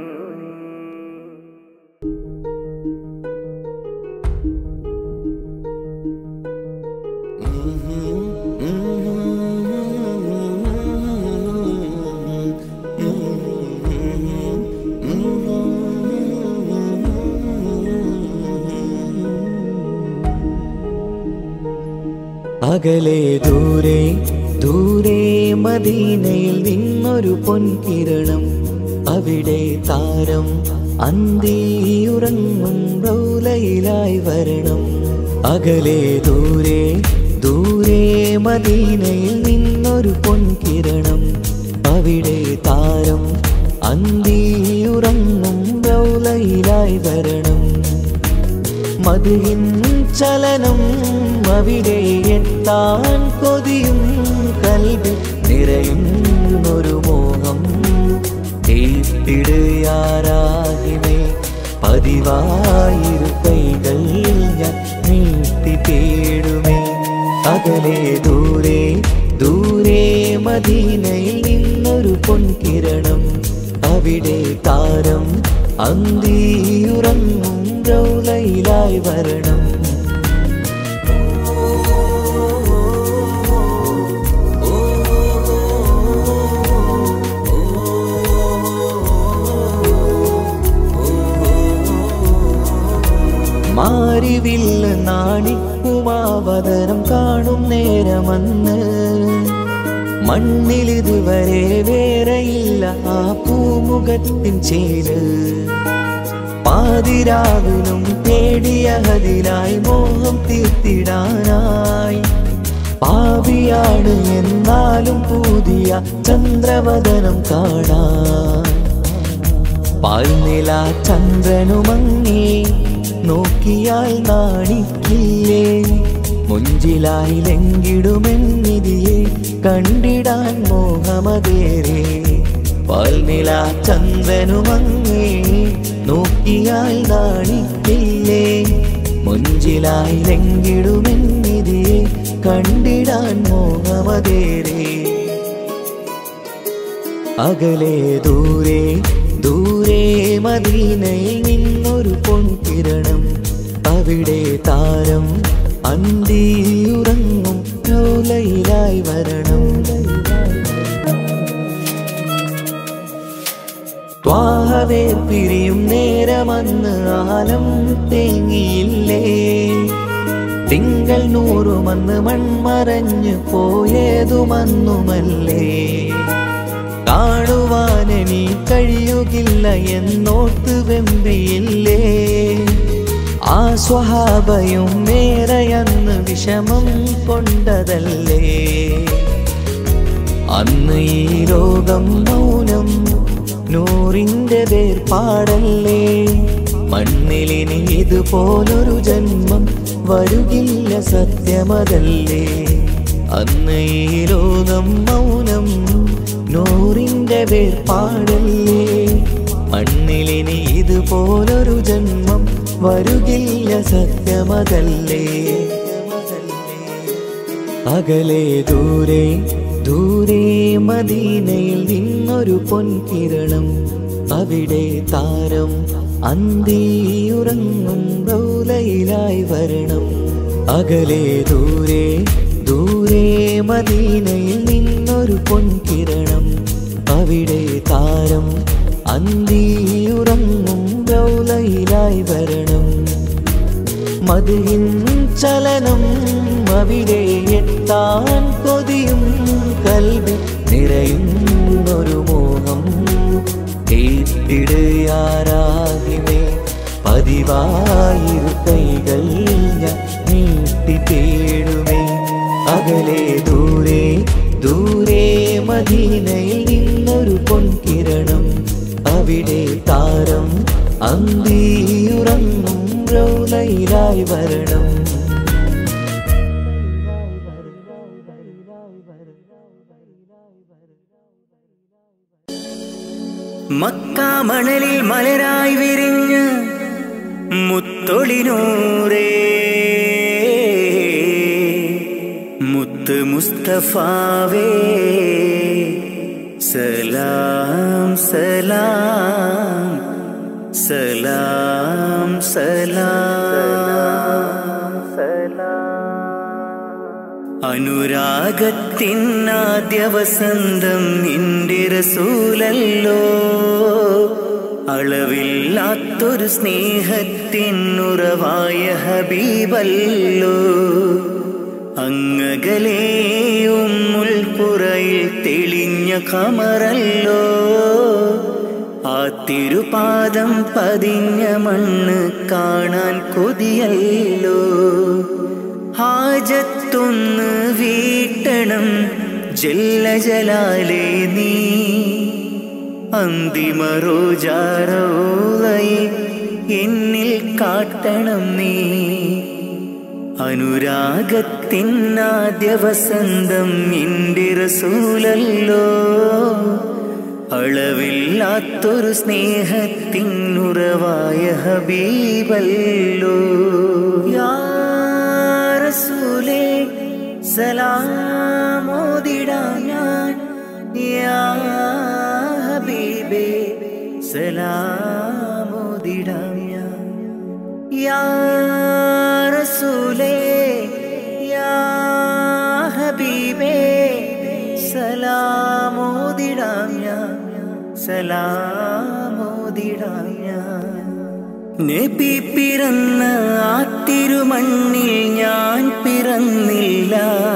അകലെ ദൂരെ ദൂരെ മദീനയിൽ നിന്നൊരു പൊൻകിരണം അവിടെ താരം അന്തിയുറങ്ങും റൗലയിലായി വരണം അകലെ ദൂരെ ദൂരെ മദീനയിൽ നിന്നൊരു പൊൻകിരണം അവിടെ താരം അന്തിയുറങ്ങും റൗലയിലായി വരണം മതിയിൻ ചലനം അവിടെ എത്താൻ കൊതിയും കൽവി നിറയുന്നൊരു മോഹം തീപ്പിടുയാരാകിമേ പതിവായിരു കൈകൾ ഞാൻ നീട്ടി തേടുമേ അകലെ ദൂരെ ദൂരെ മദീനയിൽ നിന്നൊരു പൊൻകിരണം അവിടെ താരം അന്തിയുറങ്ങും റൗലയിലായി വരണം മാരിവില്ല് നാണിക്കുമാവതരം കാണും നേരമന്ന് മണ്ണിലിതുവരെ വേറെയില്ല ആ പൂമുഖത്തിൻ ചേര് പാതിരാവിലും തേടിയ ഹതിലായി മോഹം തീർത്തിടാനായി പാപിയാണ് എന്നാലും പുതിയ ചന്ദ്രവദനം കാണാൻ പാൽനില ചന്ദ്രനുമങ്ങി നോക്കിയാൽ നാണിക്കില്ലേ മുഞ്ചിലായി ലങ്കിടുമെന്നിതിയെ കണ്ടിടാൻ മോഹമതേറെ പാൽനില ചന്ദ്രനുമങ്ങി നോക്കിയാൽ നാണിക്കില്ലേ മുഞ്ചിലായി ലങ്കിടുമെന്നിതിയെ കണ്ടിടാൻ മോഹമതേറെ അകലെ ദൂരെ ദൂരെ മദീനയിൽ നിന്നൊരു പൊൻകിരണം അവിടെ താരം അന്തിയുറങ്ങും ലോലയിലായി വരണം ത്വാഹവേ പിരിയും നേരമന്ന് ആലം തേങ്ങിയില്ലേ തിങ്കൾ നൂറുമന്ന് മൺമറഞ്ഞു പോയതുമന്നുമല്ലേ കാണുവാനെനി കഴിയുകില്ല എന്നോർത്ത് വെമ്പിയില്ലേ ആ സ്വഹാബയും മേറയന്ന് വിഷമം കൊണ്ടതല്ലേ അന്ന് ഈ ലോകം മൗനം നൂറിന്റെ വേർപാടല്ലേ മണ്ണിലിനി ഇതുപോലൊരു ജന്മം വരുകില്ല സത്യമതല്ലേ അന്ന് ഈ ലോകം മൗനം നൂറിന്റെ വേർപാടല്ലേ മണ്ണിലിനി ഇതുപോലൊരു ജന്മം വരുകില്ല സത്യമതല്ലേ അകലെ ദൂരെ ദൂരെ മദീനയിൽ നിന്നൊരു പൊൻകിരണം അവിടെ താരം അന്തിയുറങ്ങും റൗലയിലായി വരണം അകലെ ദൂരെ ദൂരെ മദീനയിൽ നിന്നൊരു പൊൻകിരണം അവിടെ താരം അന്തിയുറങ്ങും റൗലയിലായി വരണം മതിയിൻ ചലനം അവിടെ എത്താൻ കൊതിയും കൽവി നിറയുന്നൊരു മോഹം കേട്ടിടുയാരാകിമേ പതിവായിരു കൈകൾ ഞാൻ നീട്ടി തേടുമേ അകലെ ദൂരെ ദൂരെ മദീനയിൽ നിന്നൊരു പൊൻകിരണം അവിടെ താരം അന്തിയുറങ്ങും റൗലയിലായി വരണം
മക്കാമണലിൽ മലരായി വിരിഞ്ഞ് മുത്തൊളിനൂറേ മുത്ത് മുസ്തഫാവേ സലാം സലാം സലാം സലാം അനുരാഗത്തിനാദ്യ വസന്തം നിന്റെ റസൂലല്ലോ അളവില്ലാത്തൊരു സ്നേഹത്തിനുറവായ ഹബീബല്ലോ അങ്ങകലെയും മുൽപ്പുറയിൽ തെളിഞ്ഞ കമറല്ലോ ആ തിരുപാദം പതിഞ്ഞ മണ്ണ് കാണാൻ കൊതിയല്ലോ ഹാജത്തൊന്ന് വീട്ടണം ജല്ല ജലാലേ നീ അന്തിമ റോജാറോളയെ എന്നിൽ കാട്ടണം നീ അനുരാഗത്തിനാദ്യ വസന്തം നിന്റെ റസൂലല്ലോ അളവില്ലാത്തൊരു സ്നേഹത്തിനുറവായ ഹബീബല്ലോ യാ റസൂലേ സലാമോദിടാം ഞാൻ യാ ഹബീബേ സലാമോദിടാം ഞാൻ യാ റസൂലേ യാ ഹബീബേ സലാമോദിടാം ഞാൻ സലാമോദിടാം ഞാൻ നബി പിറന്ന ആ തിരുമണ്ണിൽ ഞാൻ പിറന്നില്ല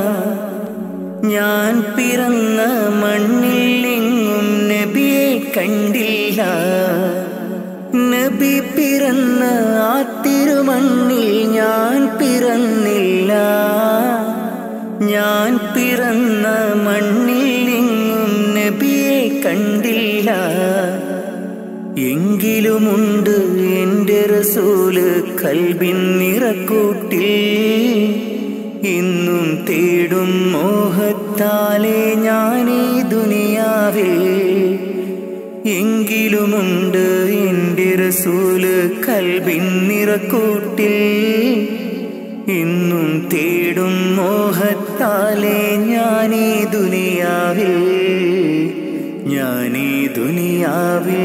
ഞാൻ പിറന്ന മണ്ണിൽ എങ്ങും നബിയെ കണ്ടില്ല നബി പിറന്ന ആ തിരുമണ്ണിൽ ഞാൻ പിറന്നില്ല ഞാൻ പിറന്ന മണ്ണിൽ എങ്ങും നബിയെ കണ്ടില്ല എങ്കിലുമുണ്ട് എൻ്റെ റസൂല് കൽബിൻ നിറക്കൂട്ടിൽ ഇന്നും തേടും മോഹത്താലെ ഞാനീ ദുനിയാവിൽ എങ്കിലുമുണ്ട് എൻ്റെ റസൂല് കൽബിൻ നിറക്കൂട്ടിൽ ഇന്നും തേടും മോഹത്താലെ ഞാനീ ദുനിയാവിൽ ഞാനീ ദുനിയാവിൽ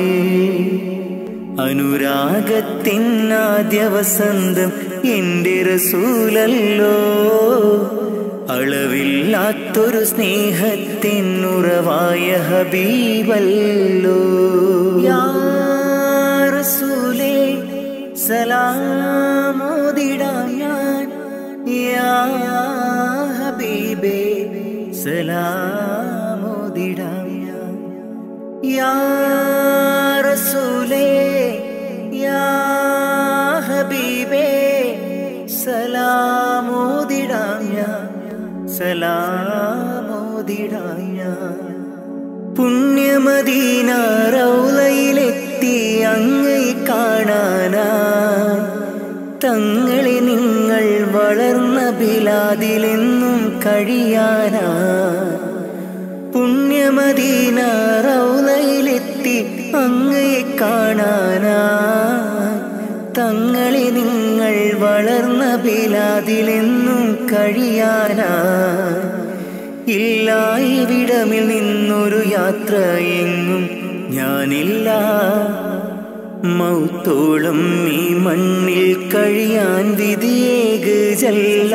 അനുരാഗത്തിനാദ്യ വസന്തം എൻ്റെ റസൂലല്ലോ അളവില്ലാത്തൊരു സ്നേഹത്തിനുറവായ ഹബീബല്ലോ യാ റസൂലേ സലാമോദിടാം ഞാൻ യാ ഹബീബേ സലാമോദിടാം ഞാൻ യാ റസൂലേ യാ ഹബീബേ സലാമോദിടാം ഞാൻ സലാമോദിടാം ഞാൻ പുണ്യമദീന റൗലയിലെത്തി അങ്ങൈ കാണാനാ തങ്ങളെ നിങ്ങൾ വളർന്ന ബിലാദിലെന്നും കഴിയാനാ പുണ്യമദീന റൗലയിലെത്തി അങ്ങയെ കാണാനാ തങ്ങളെ നിങ്ങൾ വളർന്ന ബിലാദിലെന്നും കഴിയാനാ ഇല്ല ഇവിടമിൽ നിന്നൊരു യാത്ര എങ്ങും ഞാനില്ല മൗത്തോളം ഈ മണ്ണിൽ കഴിയാൻ വിധിയേക് ചെല്ല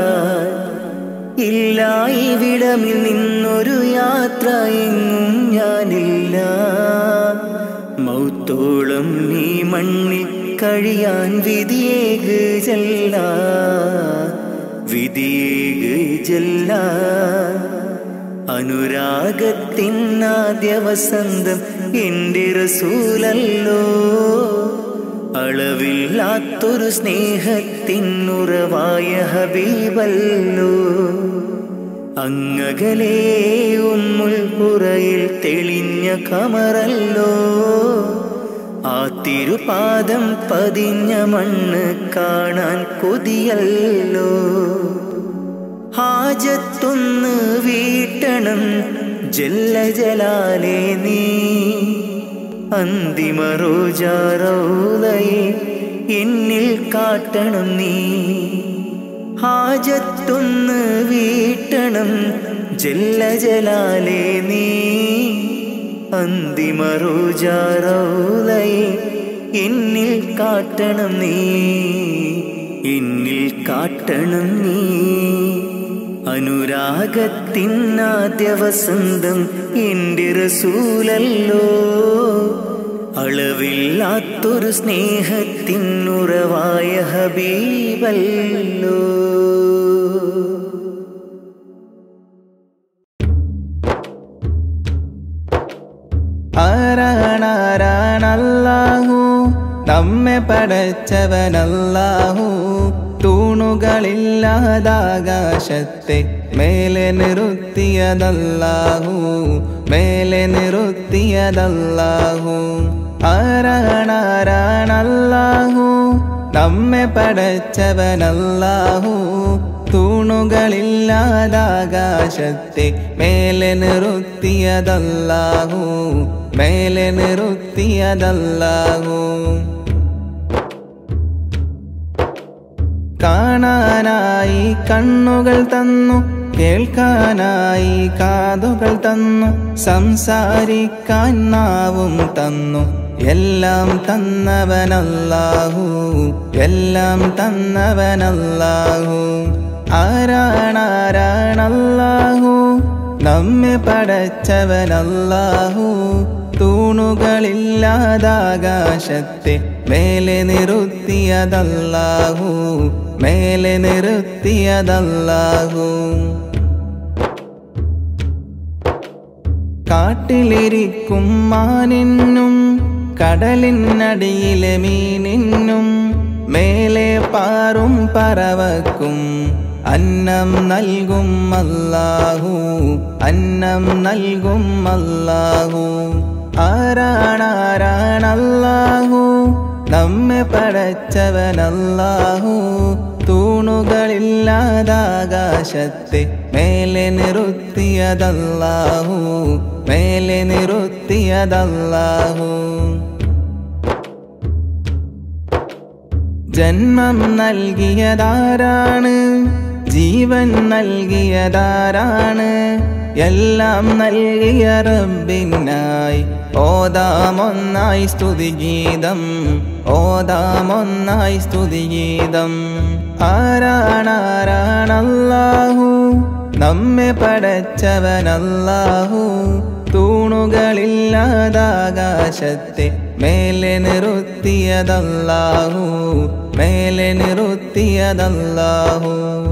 ഇല്ല ഇവിടമിൽ നിന്നൊരു യാത്ര എങ്ങും ഞാനില്ല മൗത്തോളം ഈ മണ്ണിൽ കഴിയാൻ വിധിയേക് ചെല്ല വിധിയേക് ചെല്ല അനുരാഗത്തിനാദ്യ വസന്തം എൻ്റെ റസൂലല്ലോ അളവില്ലാത്തൊരു സ്നേഹത്തിനുറവായ ഹബീബല്ലോ അങ്ങകലേ ഉമ്മുൽ പുറയിൽ തെളിഞ്ഞ കമറല്ലോ ആ തിരുപാദം പതിഞ്ഞ മണ്ണ് കാണാൻ കൊതിയല്ലോ ഹാജത്തൊന്ന് വീട്ടണം ജല്ല ജലാലേ നീ അന്തിമ റോജാറോലയെ എന്നിൽ കാട്ടണം നീ ഹാജത്തൊന്ന് വീട്ടണം ജല്ല ജലാലേ നീ അന്തിമ റോജാറോലയെ എന്നിൽ കാട്ടണം നീ എന്നിൽ കാട്ടണം നീ അനുരാഗത്തിനാദ്യ വസന്തം എൻ്റെ റസൂലല്ലോ അളവില്ലാത്തൊരു സ്നേഹത്തിനുറവായ ഹബീബല്ലോ
ആരാണാരാണ് ആരാണല്ലാഹു നമ്മെ പടച്ചവനല്ലാഹു തൂണുകളില്ലാതാകാശത്തെ മേലെ നിർത്തിയതല്ലാഹു മേലെ നിർത്തിയതല്ലാഹു ആരാണാരാണല്ലാഹു നമ്മെ പടച്ചവനല്ലാഹു തൂണുകളില്ലാതാകാശത്തെ മേലെ നിർത്തിയതല്ലാഹു മേലെ നിർത്തിയതല്ലാഹു കാണാനായി കണ്ണുകൾ തന്നു കേൾക്കാനായി കാതുകൾ തന്നു സംസാരിക്കാൻ നാവും തന്നു എല്ലാം തന്നവനല്ലാഹു എല്ലാം തന്നവനല്ലാഹു ആരാണാരാണല്ലാഹു നമ്മെ പടച്ചവനല്ലാഹു തൂണുകളില്ലാതാകാശത്തെ മേലെ നിർത്തിയതല്ലാഹു മേലെ നിർത്തിയതല്ലാഹു കാട്ടിലിരിക്കും മാനിന്നും കടലിനടിയിലെ മീനിന്നും മേലെ പാറും പറവക്കും അന്നം നൽകും അല്ലാഹു അന്നം നൽകും അല്ലാഹു ആരാണാരാണല്ലാഹു നമ്മെ പടച്ചവനല്ലാഹു തൂണുകളില്ലാതാകാശത്തെ മേലെ നിർത്തിയതല്ലാഹു മേലെ നിർത്തിയതല്ലാഹു ജന്മം നൽകിയതാരാണ് ജീവൻ നൽകിയതാരാണ് എല്ലാം നൽകിയ റബ്ബിനായി ഓതാമൊന്നായി സ്തുതിഗീതം ഓതാമൊന്നായി സ്തുതിഗീതം ആരാണാരാണല്ലാഹു നമ്മെ പടച്ചവനല്ലാഹു തൂണുകളില്ലാതാകാശത്തെ മേലെ നിർത്തിയതല്ലാഹു മേലെ നിർത്തിയതല്ലാഹു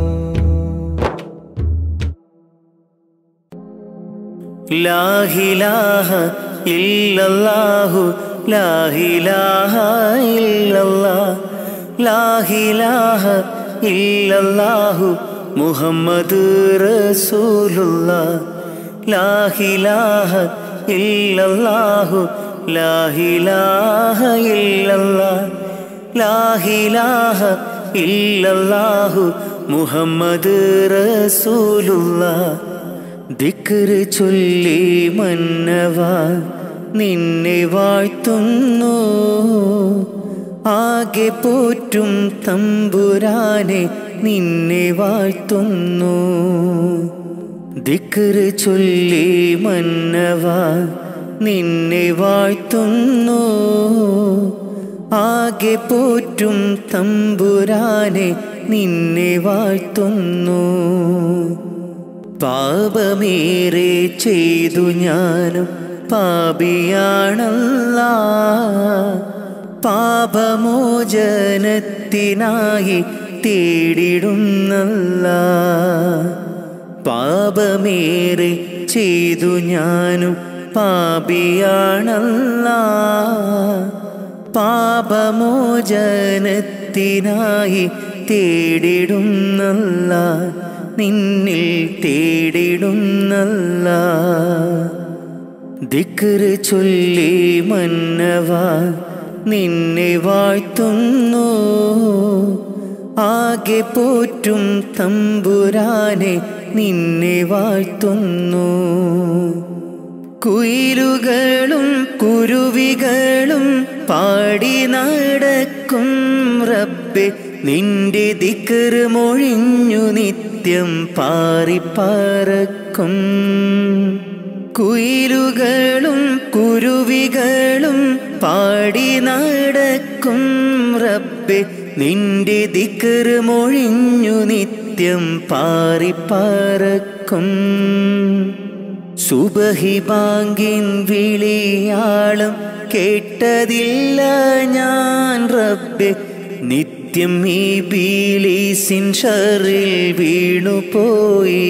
ലാഹിലാഹ ഇല്ലല്ലാഹു ലാഹിലാഹ ഇല്ലല്ലാ ലാഹിലാഹ ഇല്ലല്ലാഹു മുഹമ്മദ് റസൂലുള്ള ലാഹിലാഹ ഇല്ലല്ലാഹു ലാഹിലാഹ ഇല്ലല്ലാ ലാഹിലാഹ ഇല്ലല്ലാഹു മുഹമ്മദ് റസൂലുള്ള ദിക്റ് ചൊല്ലി മന്നവ നിന്നെ വാഴ്ത്തുന്നു ആകെ പോറ്റും തമ്പുരാനെ നിന്നെ വാഴ്ത്തുന്നു ദിക്റ് ചൊല്ലി മന്നവ നിന്നെ വാഴ്ത്തുന്നു ആകെ പോറ്റും തമ്പുരാനെ നിന്നെ വാഴ്ത്തുന്നു പാപമേറെ ചെയ്തു ഞാനും പാപിയാണല്ല പാപമോചനത്തിനായി തേടിടുന്നല്ല പാപമേറെ ചെയ്തു ഞാനും പാപിയാണല്ല പാപമോചനത്തിനായി തേടിടുന്നല്ല നിന്നിൽ തേടിടുന്നല്ല ദിക്റ് ചൊല്ലി മന്നവ നിന്നെ വാഴ്ത്തുന്നു ആകെ പോറ്റും തമ്പുരാനെ നിന്നെ വാഴ്ത്തുന്നു കുയിലുകളും കുരുവികളും പാടി നടക്കും റബ്ബെ നിന്റെ ദിക്കറ് മൊഴിഞ്ഞു നിത്യം പാറിപ്പറക്കും കുയിലുകളും കുരുവികളും പാടി നടക്കും റബ്ബെ നിന്റെ ദിക്കറ് മൊഴിഞ്ഞു നിത്യം പാറിപ്പറക്കും സുബഹി ബാങ്കിൻ വിളിയാളം കേട്ടതില്ല ഞാൻ റബ്ബെ നിത്യം ഈ ബീലീസിൻ ഷറിൽ വീണുപോയി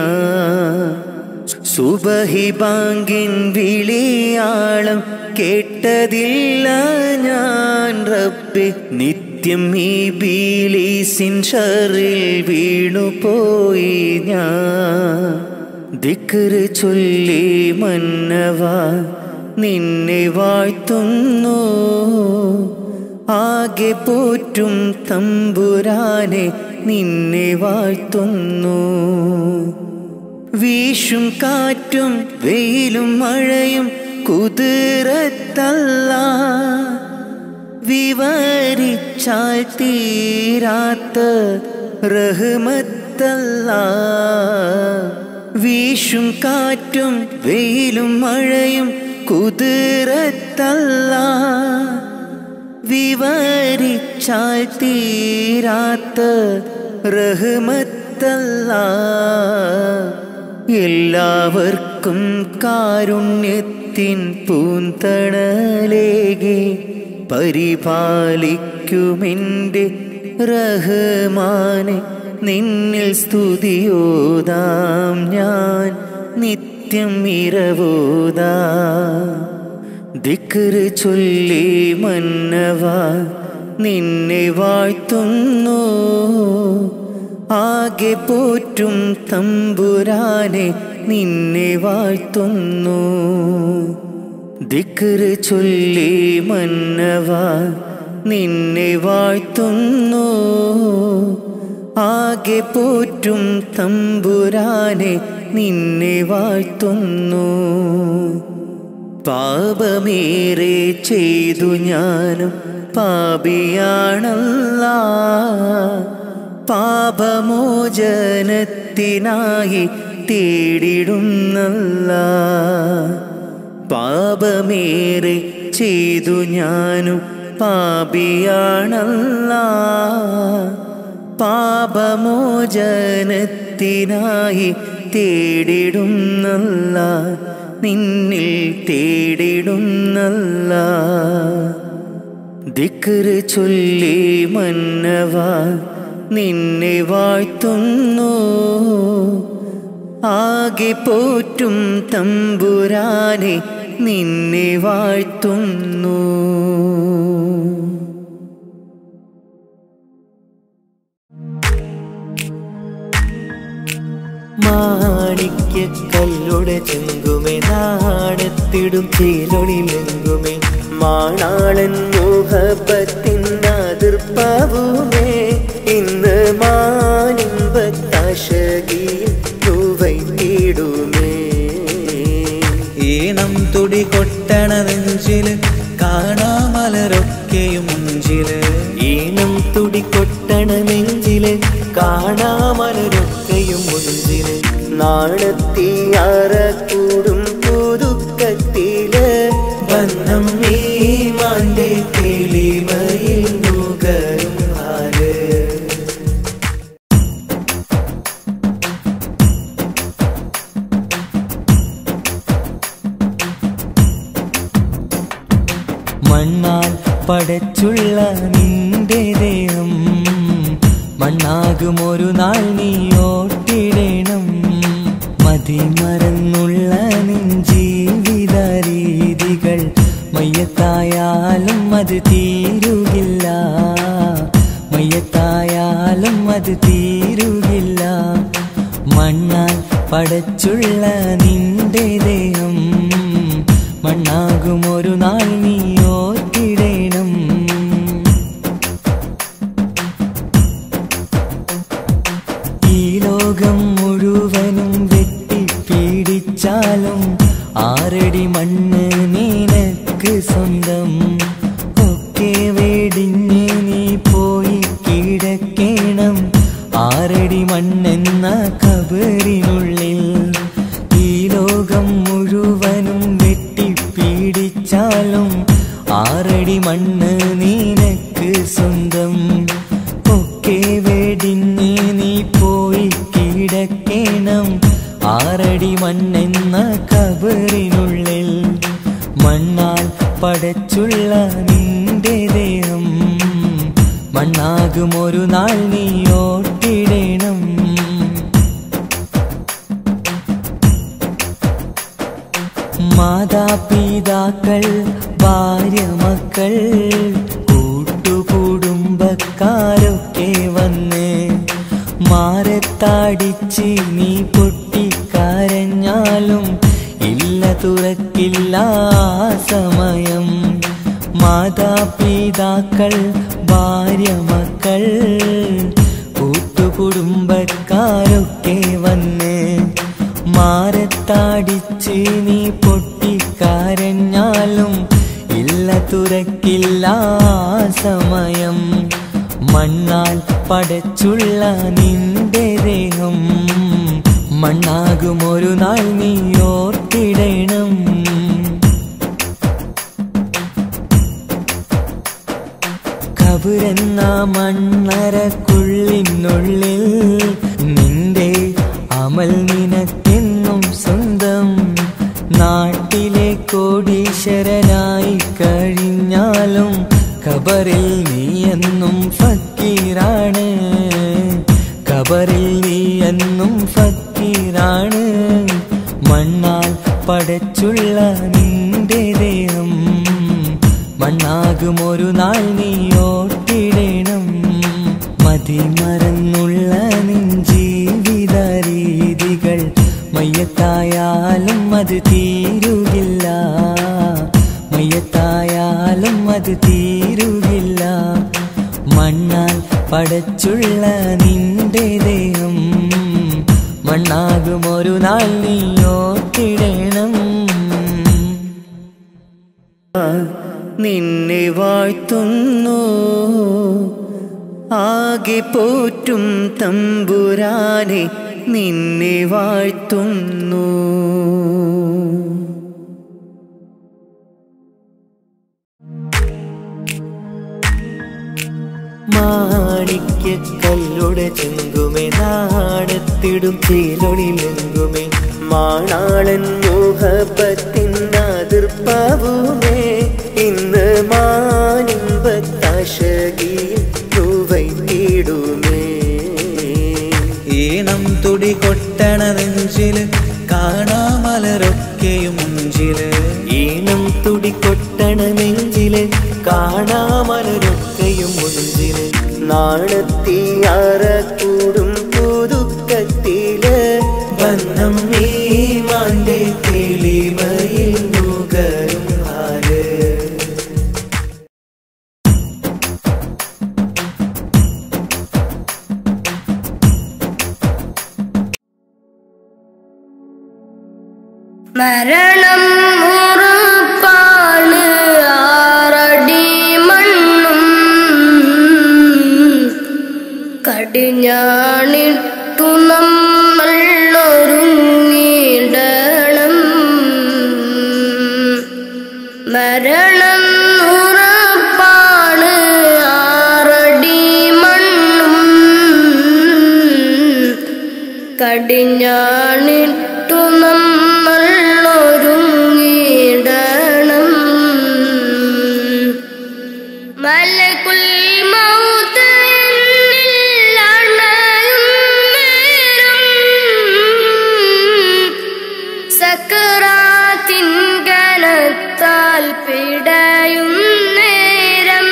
ഞാൻ സുബഹി ബാങ്കിൻ വിളിയാളം കേട്ട കേട്ടതില്ല ഞാൻ റബ്ബെ നിത്യം ഈ ബീലീസിൻ ഷറിൽ വീണുപോയി ഞാൻ ദിക്റ് ചൊല്ലി മന്നവ നിന്നെ വാഴ്ത്തുന്നു ആകെ പോറ്റും തമ്പുരാനെ നിന്നെ വാഴ്ത്തുന്നു വീശും കാറ്റും വെയിലും മഴയും കുതിരത്തല്ല വിവരിച്ചാൽ തീരാത്ത റഹ്മത്തല്ല വീശും കാറ്റും വെയിലും മഴയും കുതിരത്തല്ല വിവരിച്ചാൽ തീരാത്ത റഹ്മത്തല്ല എല്ലാവർക്കും കാരുണ്യത്തിൻ പൂന്തണലേകെ പരിപാലിക്കുമെൻ്റെ റഹ്മാനെ നിന്നിൽ സ്തുതിയോതാം ഞാൻ നിത്യം ഇരവോതാ ദിക്റ് ചൊല്ലി മന്നവ നിന്നെ വാഴ്ത്തുന്നു ആകെ പോറ്റും തമ്പുരാനെ നിന്നെ വാഴ്ത്തുന്നു ദിക്റ് ചൊല്ലി മന്നവ നിന്നെ വാഴ്ത്തുന്നു ആകെ പോറ്റും തമ്പുരാനെ നിന്നെ വാഴ്ത്തുന്നു പാപമേറെ ചെയ്തു ഞാനും പാപിയാണല്ല പാപമോചനത്തിനായി തേടിടുന്നല്ല പാപമേറെ ചെയ്തു ഞാനും പാപിയാണല്ല പാപമോചനത്തിനായി തേടിടുന്നല്ല നിന്നിൽ തേടിടുന്നല്ല ദിക്റ് ചൊല്ലി മന്നവ നിന്നെ വാഴ്ത്തുന്നു ആകെ പോറ്റും തമ്പുരാനെ നിന്നെ വാഴ്ത്തുന്നു
മാണിക്യ കല്ലുടെ ചെങ്കുമേ നാണത്തിടും ചേലൊളിലെങ്കുമേ മാണാളൻ മോഹപ്പത്തിൻ അതിർപ്പാവുമേ ഇന്ന് മാനിമ്പത്താശകിയിൽ തൂവൈത്തിടുമേ
ഈണം തുടി കൊട്ടണ നെഞ്ചില് കാണാമലരൊക്കെയും മുഞ്ചില്
ഈണം തുടി കൊട്ടണ നെഞ്ചില് കാണാമലരൊക്കെയും മുൻപില് നാണത്തിയാറ കൂടും പുതുക്കത്തില് ബന്ധം ഈ മാന്റെ തെളിമയിൽ നുകരും ആര്
മണ്ണാൽ പടച്ചുള്ള നിന്റെ ദേഹം മണ്ണാകും ഒരു നാൾ നീ ഓട്ടിടണം മതിമറന്നുള്ള നിൻ ജീവിത രീതികൾ മയ്യത്തായാലും അത് തീരുകില്ല മയ്യത്തായാലും അത് തീരുകില്ല മണ്ണാൽ പടച്ചുള്ള നിന്റെ ദേഹം മണ്ണാകും ഒരു നാൾ നീ ഓർത്തിടണം ഈ ലോകം മുഴുവനും വെട്ടിപ്പീഡിച്ചാലും ആറടി മണ്ണ് നിനക്ക് സ്വന്തം ഒക്കെ വെടിഞ്ഞ് നീ പോയി കിടക്കണം ആറടി മണ്ണെന്ന കബറിനുള്ളിൽ ഈ ലോകം മുഴുവനും വെട്ടിപ്പീഡിച്ചാലും ആറടി മണ്ണ് നിനക്ക് സ്വന്തം ഒക്കെ വെടിഞ്ഞ് നീ പോയി കിടക്കണം ആറടി മണ്ണെന്ന കബറിനുള്ളിൽ മണ്ണാൽ പടച്ചുള്ള നിന്റെ ദേഹം മണ്ണാകും ഒരു നാൾ നീ ഓട്ടിടണം മാതാപിതാക്കൾ ഭാര്യ മക്കൾ കൂട്ടുകുടുംബക്കാരൊക്കെ വന്ന് മാരത്താടിച്ച് നീ പൊട്ടിക്കരഞ്ഞാലും ഇല്ല തുറക്കില്ല ആ സമയം മാതാപിതാക്കൾ ഭാര്യ മക്കൾ കൂട്ടുകുടുംബക്കാരൊക്കെ വന്ന് മാരത്താടിച്ച് നീ പൊട്ടിക്കരഞ്ഞാലും ഇല്ല തുറക്കില്ല ആ സമയം മണ്ണാൽ പടച്ചുള്ള നിന്റെ ദേഹം മണ്ണാകും ഒരു നാൾ നീ ഓർത്തിടണം കബുരെന്ന മണ്ണറക്കുള്ളിനുള്ളിൽ നിന്റെ അമൽ നിനക്കെന്നും സ്വന്തം നാട്ടിലെ കോടീശ്വരനായി കഴിഞ്ഞാലും കബറിൽ നീ എന്നും ഫക്കീറാണ് കബറിൽ നീ എന്നും ഫക്കീറാണ് മണ്ണാൽ പടച്ചുള്ള നിന്റെ ദേഹം മണ്ണാകും ഒരു നാൾ നീ ഓട്ടിടണം മതിമറന്നുള്ള നിൻ ജീവിത രീതികൾ മയ്യത്തായാലും അത് തീരുകില്ല മയ്യത്തായാലും അത് തീരുകില്ല മണ്ണാൽ പടച്ചുള്ള നിന്റെ ദേഹം മണ്ണാകും ഒരു നാൾ നീ ഓട്ടിടണം
നിന്നെ വാഴ്ത്തുന്നു ആകെ പോറ്റും തമ്പുരാനെ നിന്നെ വാഴ്ത്തുന്നു മാണിക്യക്കല്ലുടെ ചെങ്കുമേ നാടത്തിടും ചേലൊളിലെങ്കുമേ മാണാളൻ മോഹപ്പത്തിൻ അതിർപ്പാവുമേ ഇന്ന് മാനിമ്പത്താശകിയിൽ രൂപയിടുമേ
ഈണം തുടി കൊട്ടണ നെഞ്ചില് കാണാമലരൊക്കെയും മുഞ്ചില്
ഈണം തുടി കൊട്ടണ നെഞ്ചില് കാണാമലരൊക്കെയും മുഞ്ചില് നാണത്തിയാറ കൂടും പുതുക്കത്തില് വന്നം ഈ മാന്റെ തെളിമയിൽ നുകരും ഹാല്
മരണം ഉറപ്പാണ് ആറടി മണ്ണും കടിഞ്ഞാണിട്ടു നമ്മൾ ഒരുങ്ങിടണം മരണം ഉറപ്പാണ് ആറടി മണ്ണും കടിഞ്ഞാണിട്ടു നമ്മൾ ഒരുങ്ങിടണം മലകുൽ മൗത്ത് എന്നിൽ അണയും നേരം സക്കറാത്തിൻ കനത്താൽ പിടയും നേരം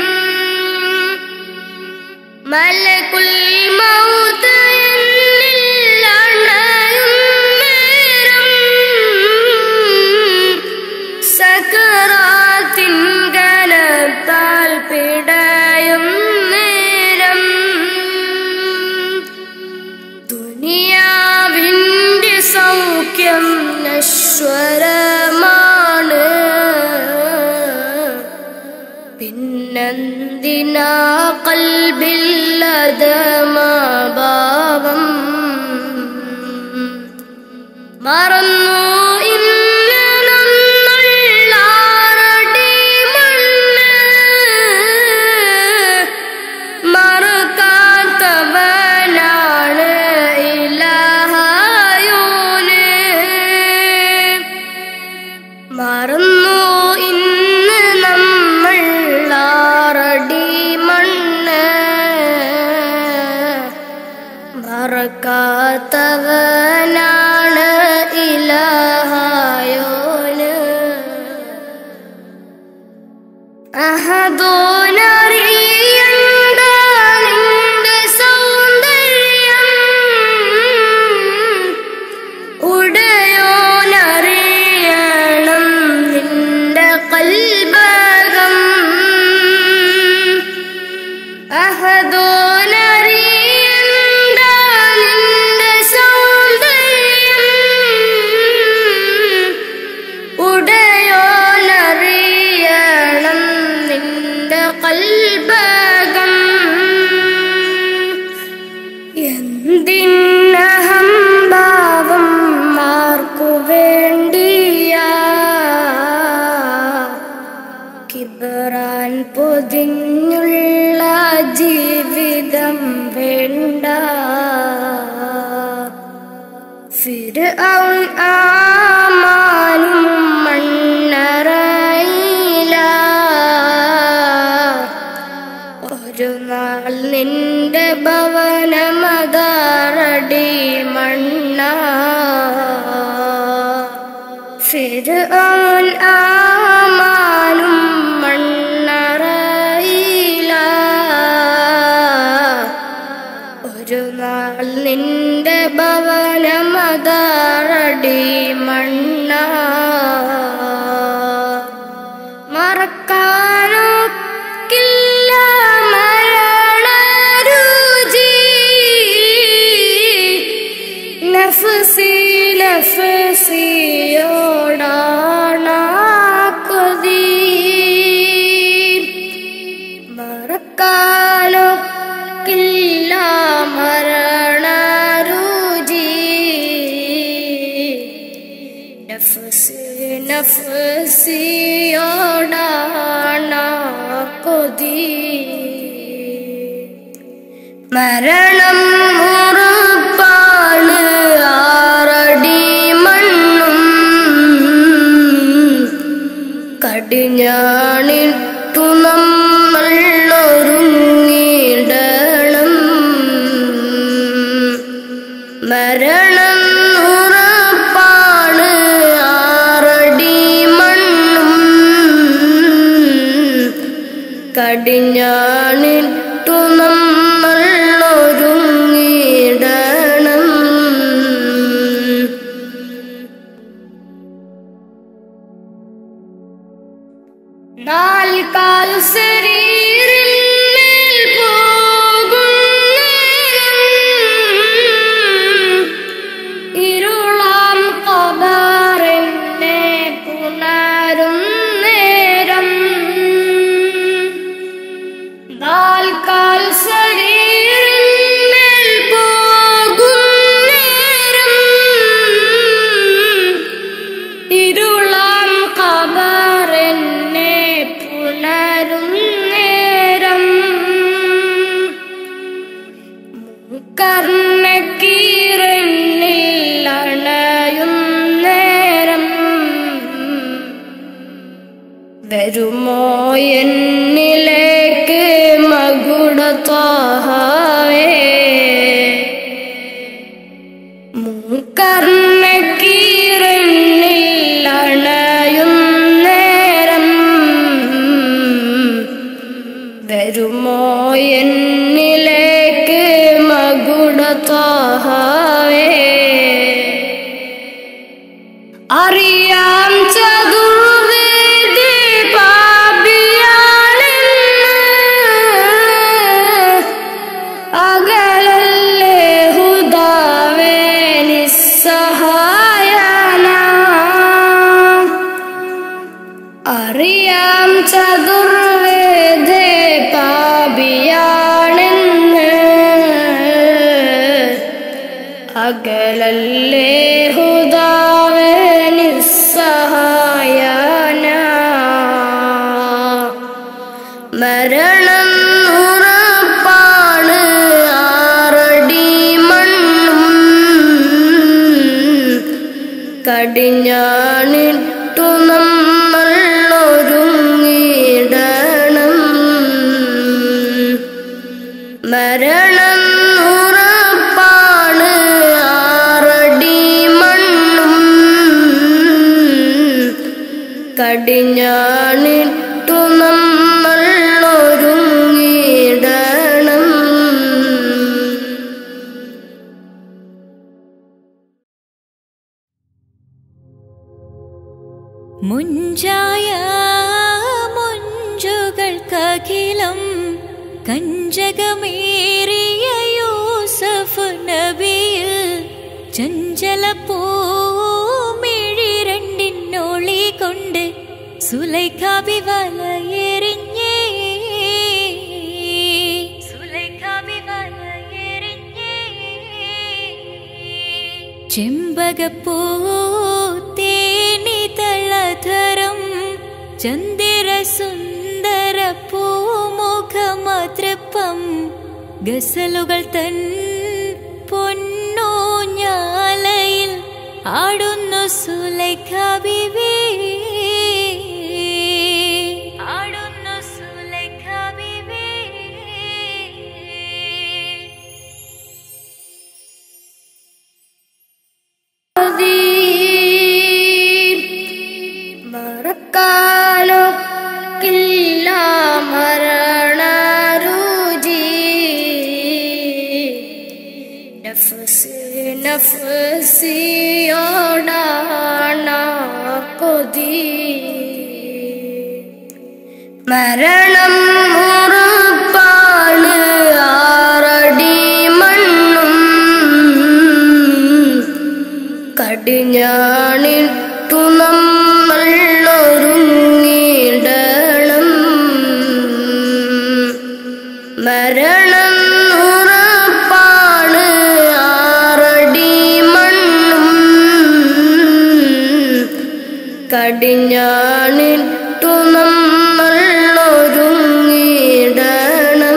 മലകുൽ മൗത്ത് എന്നിൽ അണയും നേരം സക്കറാത്തിൻ കനത്താൽ പിടയും നേരം ദുനിയാവിൻ്റെ സൗഖ്യം നശ്വരമാണ് പിന്നെന്തിനാ കൽബില്ലതമാഭാവം മറന്നു ഇന്ന് നമ്മളുള്ളാറടി മണ്ണ് മറക്കാത്തവനാണ് ഇലഹായോന് മറന്നു ഇന്ന് നമ്മൾ ആറടി മണ്ണ് മറക്കാത്തവനാണ് ഇലഹായോന് അഹദോനറിയണ്ട നിന്റെ സൗന്ദര്യം ഉടയോനറിയണം നിന്റെ കൽബകം അഹദോനറിയണ്ട നിന്റെ സൗന്ദര്യം ഉടയോനറിയണം നിന്റെ കൽബകം എന്തിനഹംഭാവം ആർക്കു വേണ്ടിയാ കിബറാൻ പൊതിഞ്ഞുള്ള ജീവിതം വേണ്ട ഫിർഔൻ ആമാനും മണ്ണറയില ഒരു നാൾ നിന്റെ ഭവനമതാറടി മണ്ണ ഫിർഔൻ ആമാനും മണ്ണറയില ഒരു നാൾ നിന്റെ ഭവനമതാറടി മണ്ണ മറക്കാനൊക്കില്ല മരണരുചി നഫ്സി നഫ്സിയോടാണ കൊതി മറക്കാനൊക്കില്ല മരണരുചി നഫ്സി നഫ്സിയോടാണ കൊതി മരണം ഉറപ്പാണ് ആറടി മണ്ണും കടിഞ്ഞാണിട്ടു നമ്മൾ ഒരുങ്ങിടണം മരണം ഉറപ്പാണ് ആറടി മണ്ണും കടിഞ്ഞാണിട്ടു നമ്മൾ ഒരുങ്ങിടണം നാൽക്കാൽ ശരീരിന്മേൽ പോകും നേരം ഇരുളാം കബറിനെ പുണരും നേരം നാൽക്കാൽ ശരീരിന്മേൽ പോകും നേരം ഇരുളാം കബറിനെ പുണരും നേരം കർണക്കീരനിൽ അണയും നേരം വരുമോ എന്നിലേക്ക് മകുടത്താഹേ മൂക്കർണക്കീരനിൽ അണയും നേരം വരുമോ എന്നിലേക്ക് മകുടത്താഹേ അറിയാം ചതുർവേദി പാപിയാണെന്ന് അകലല്ലേ ഹുദാവേ നിസ്സഹായന അറിയാം ചതുർവേദേ പാപിയാണെന്ന് അകലല്ലേ ഹുദാവേ നിസ്സഹായന മരണം ഉറപ്പാണ് ആറടി മണ്ണും കടിഞ്ഞാണിട്ടു നമ്മൾ ഒരുങ്ങിടണം മരണം ഉറപ്പാണ് ആറടി മണ്ണും കടിഞ്ഞാണിട്ടു നമ്മൾ
മുഞ്ചായ മുഞ്ചുകൾക്കഖിലം കഞ്ചകമേറിയ യൂസഫ് നബിയിൽ ചഞ്ചല പൂമിഴി രണ്ടിനൊളി കൊണ്ട് സുലൈഖാബി വലയെറിഞ്ഞേ സുലൈഖാബി വലയെറിഞ്ഞേ ചെമ്പകപ്പൂ തേനിതളധരം ചന്ദിര സുന്ദര പൂമുഖമതൃപ്പം ഗസലുകൾ തൻ പൊന്നൂഞ്ഞാലയിൽ ആടുന്നു സുലൈഖ ബിവി ആടുന്നു സുലൈഖ ബിവി
മറക്കാനൊക്കില്ല മരണരുചി നഫ്സ് നഫ്സിയോടാണ കൊതി മരണം ഉറപ്പാണ് ആറടി മണ്ണും കടിഞ്ഞാണിട്ടു നമ്മൾ ഒരുങ്ങിടണം മരണം ഉറപ്പാണ് ആറടി മണ്ണും കടിഞ്ഞാണിട്ടു നമ്മൾ ഒരുങ്ങിടണം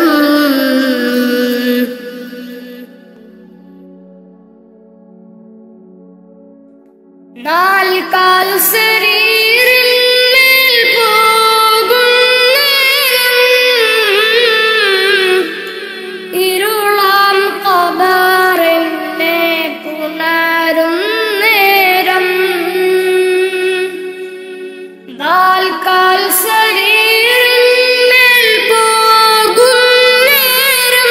നാൽക്കാൽ ശരീരിന്മേൽ പോകുന്നേരം ഇരുളാം കബറിനെ പുണരും നേരം നാൽക്കാൽ ശരീരിന്മേൽ പോകുന്നേരം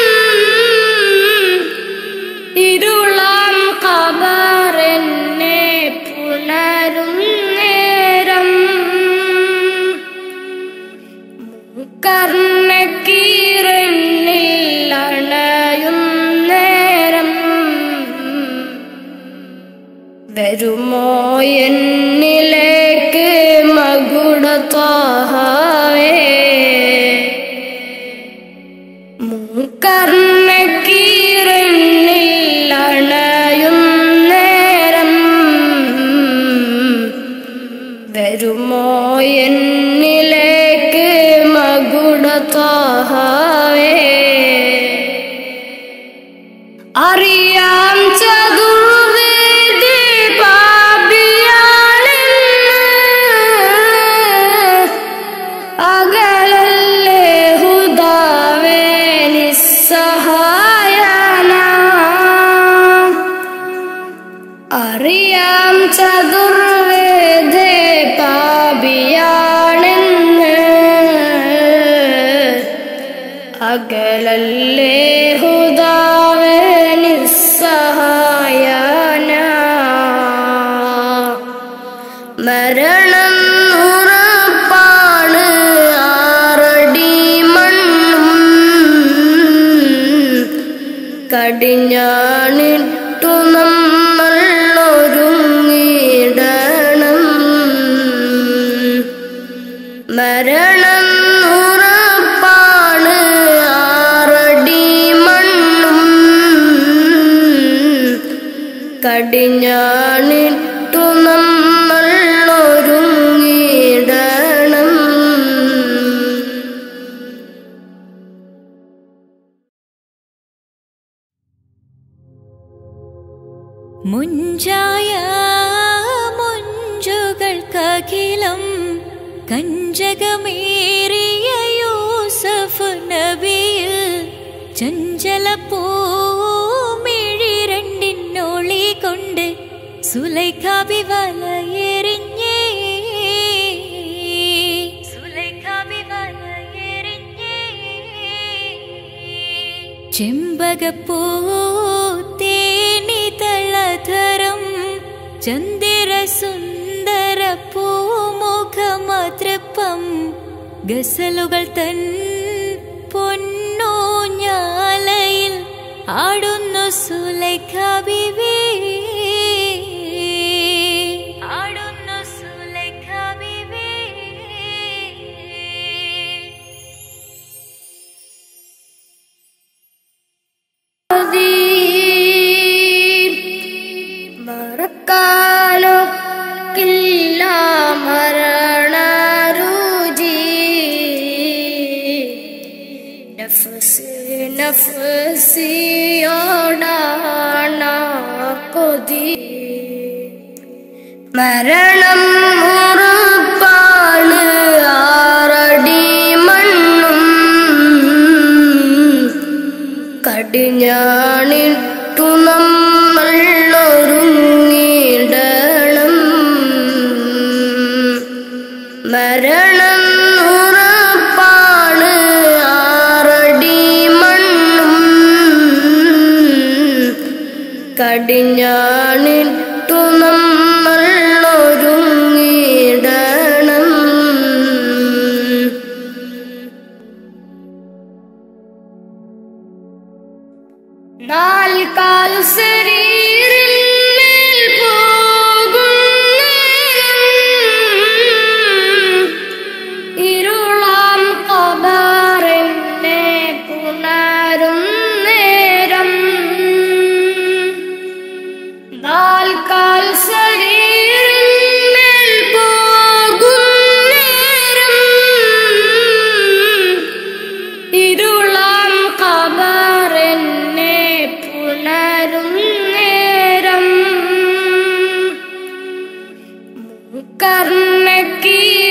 ഇരുളാം കബറെന്നെ പുണരും നേരം കർണക്കീരനിൽ അണയും നേരം വരുമോ എന്നിലേക്ക് മകുടത്താവേ കർണക്കീരനിൽ അണയും നേരം വരുമോ എന്നിലേക്ക് മകുടത്താവേ അറിയാം ചതുർവേദി പാപിയാണെന്ന് അകലല്ലേ ഹുദാവേ നിസ്സഹായന അറിയാം ചതുർവേദേ പാപിയാണെന്ന് അകലല്ലേ ഹുദാവേ നിസ്സഹായന മരണം ഉറപ്പാണ് ആറടി മണ്ണും കടിഞ്ഞാണിട്ടു നമ്മൾ ഒരുങ്ങിടണം മരണം ഉറപ്പാണ് ആറടി മണ്ണും കടിഞ്ഞാണിട്ടു നമ്മൾ ഒരുങ്ങിടണം
മുഞ്ചായ മുഞ്ചുകൾക്കഖിലം കഞ്ചകമേറിയ യൂസഫ് നബിയിൽ ചഞ്ചല പൂമിഴി രണ്ടിനൊളി കൊണ്ട് സുലൈഖാബി വലയെറിഞ്ഞേ സുലൈഖാബി വലയെറിഞ്ഞേ ചെമ്പകപ്പൂ തേനിതളധരം ചന്ദിര സുന്ദര പൂമുഖമതൃപ്പം ഗസലുകൾ തൻ പൊന്നൂഞ്ഞാലയിൽ ആടുന്നു സുലൈഖ ബിവി ആടുന്നു സുലൈഖ ബിവി
മറക്കാനൊക്കില്ല മരണരുചി നഫ്സ് നഫ്സിയോടാണ കൊതി മരണം ഉറപ്പാണ് ആറടി മണ്ണും കടിഞ്ഞാണിട്ടു നമ്മൾ ഒരുങ്ങിടണം മരണം ഉറപ്പാണ് ആറടി മണ്ണും കടിഞ്ഞാണിട്ടു നമ്മൾ ഒരുങ്ങിടണം നാൽക്കാൽ ശരീരിന്മേൽ പോകും നേരം ഇരുളാം കബറിനെ പുണരും നേരം നാൽക്കാൽ ശരീരിന്മേൽ പോകും നേരം ഇരുളാം കബറെന്നെ പുണരും നേരം കർണക്കീ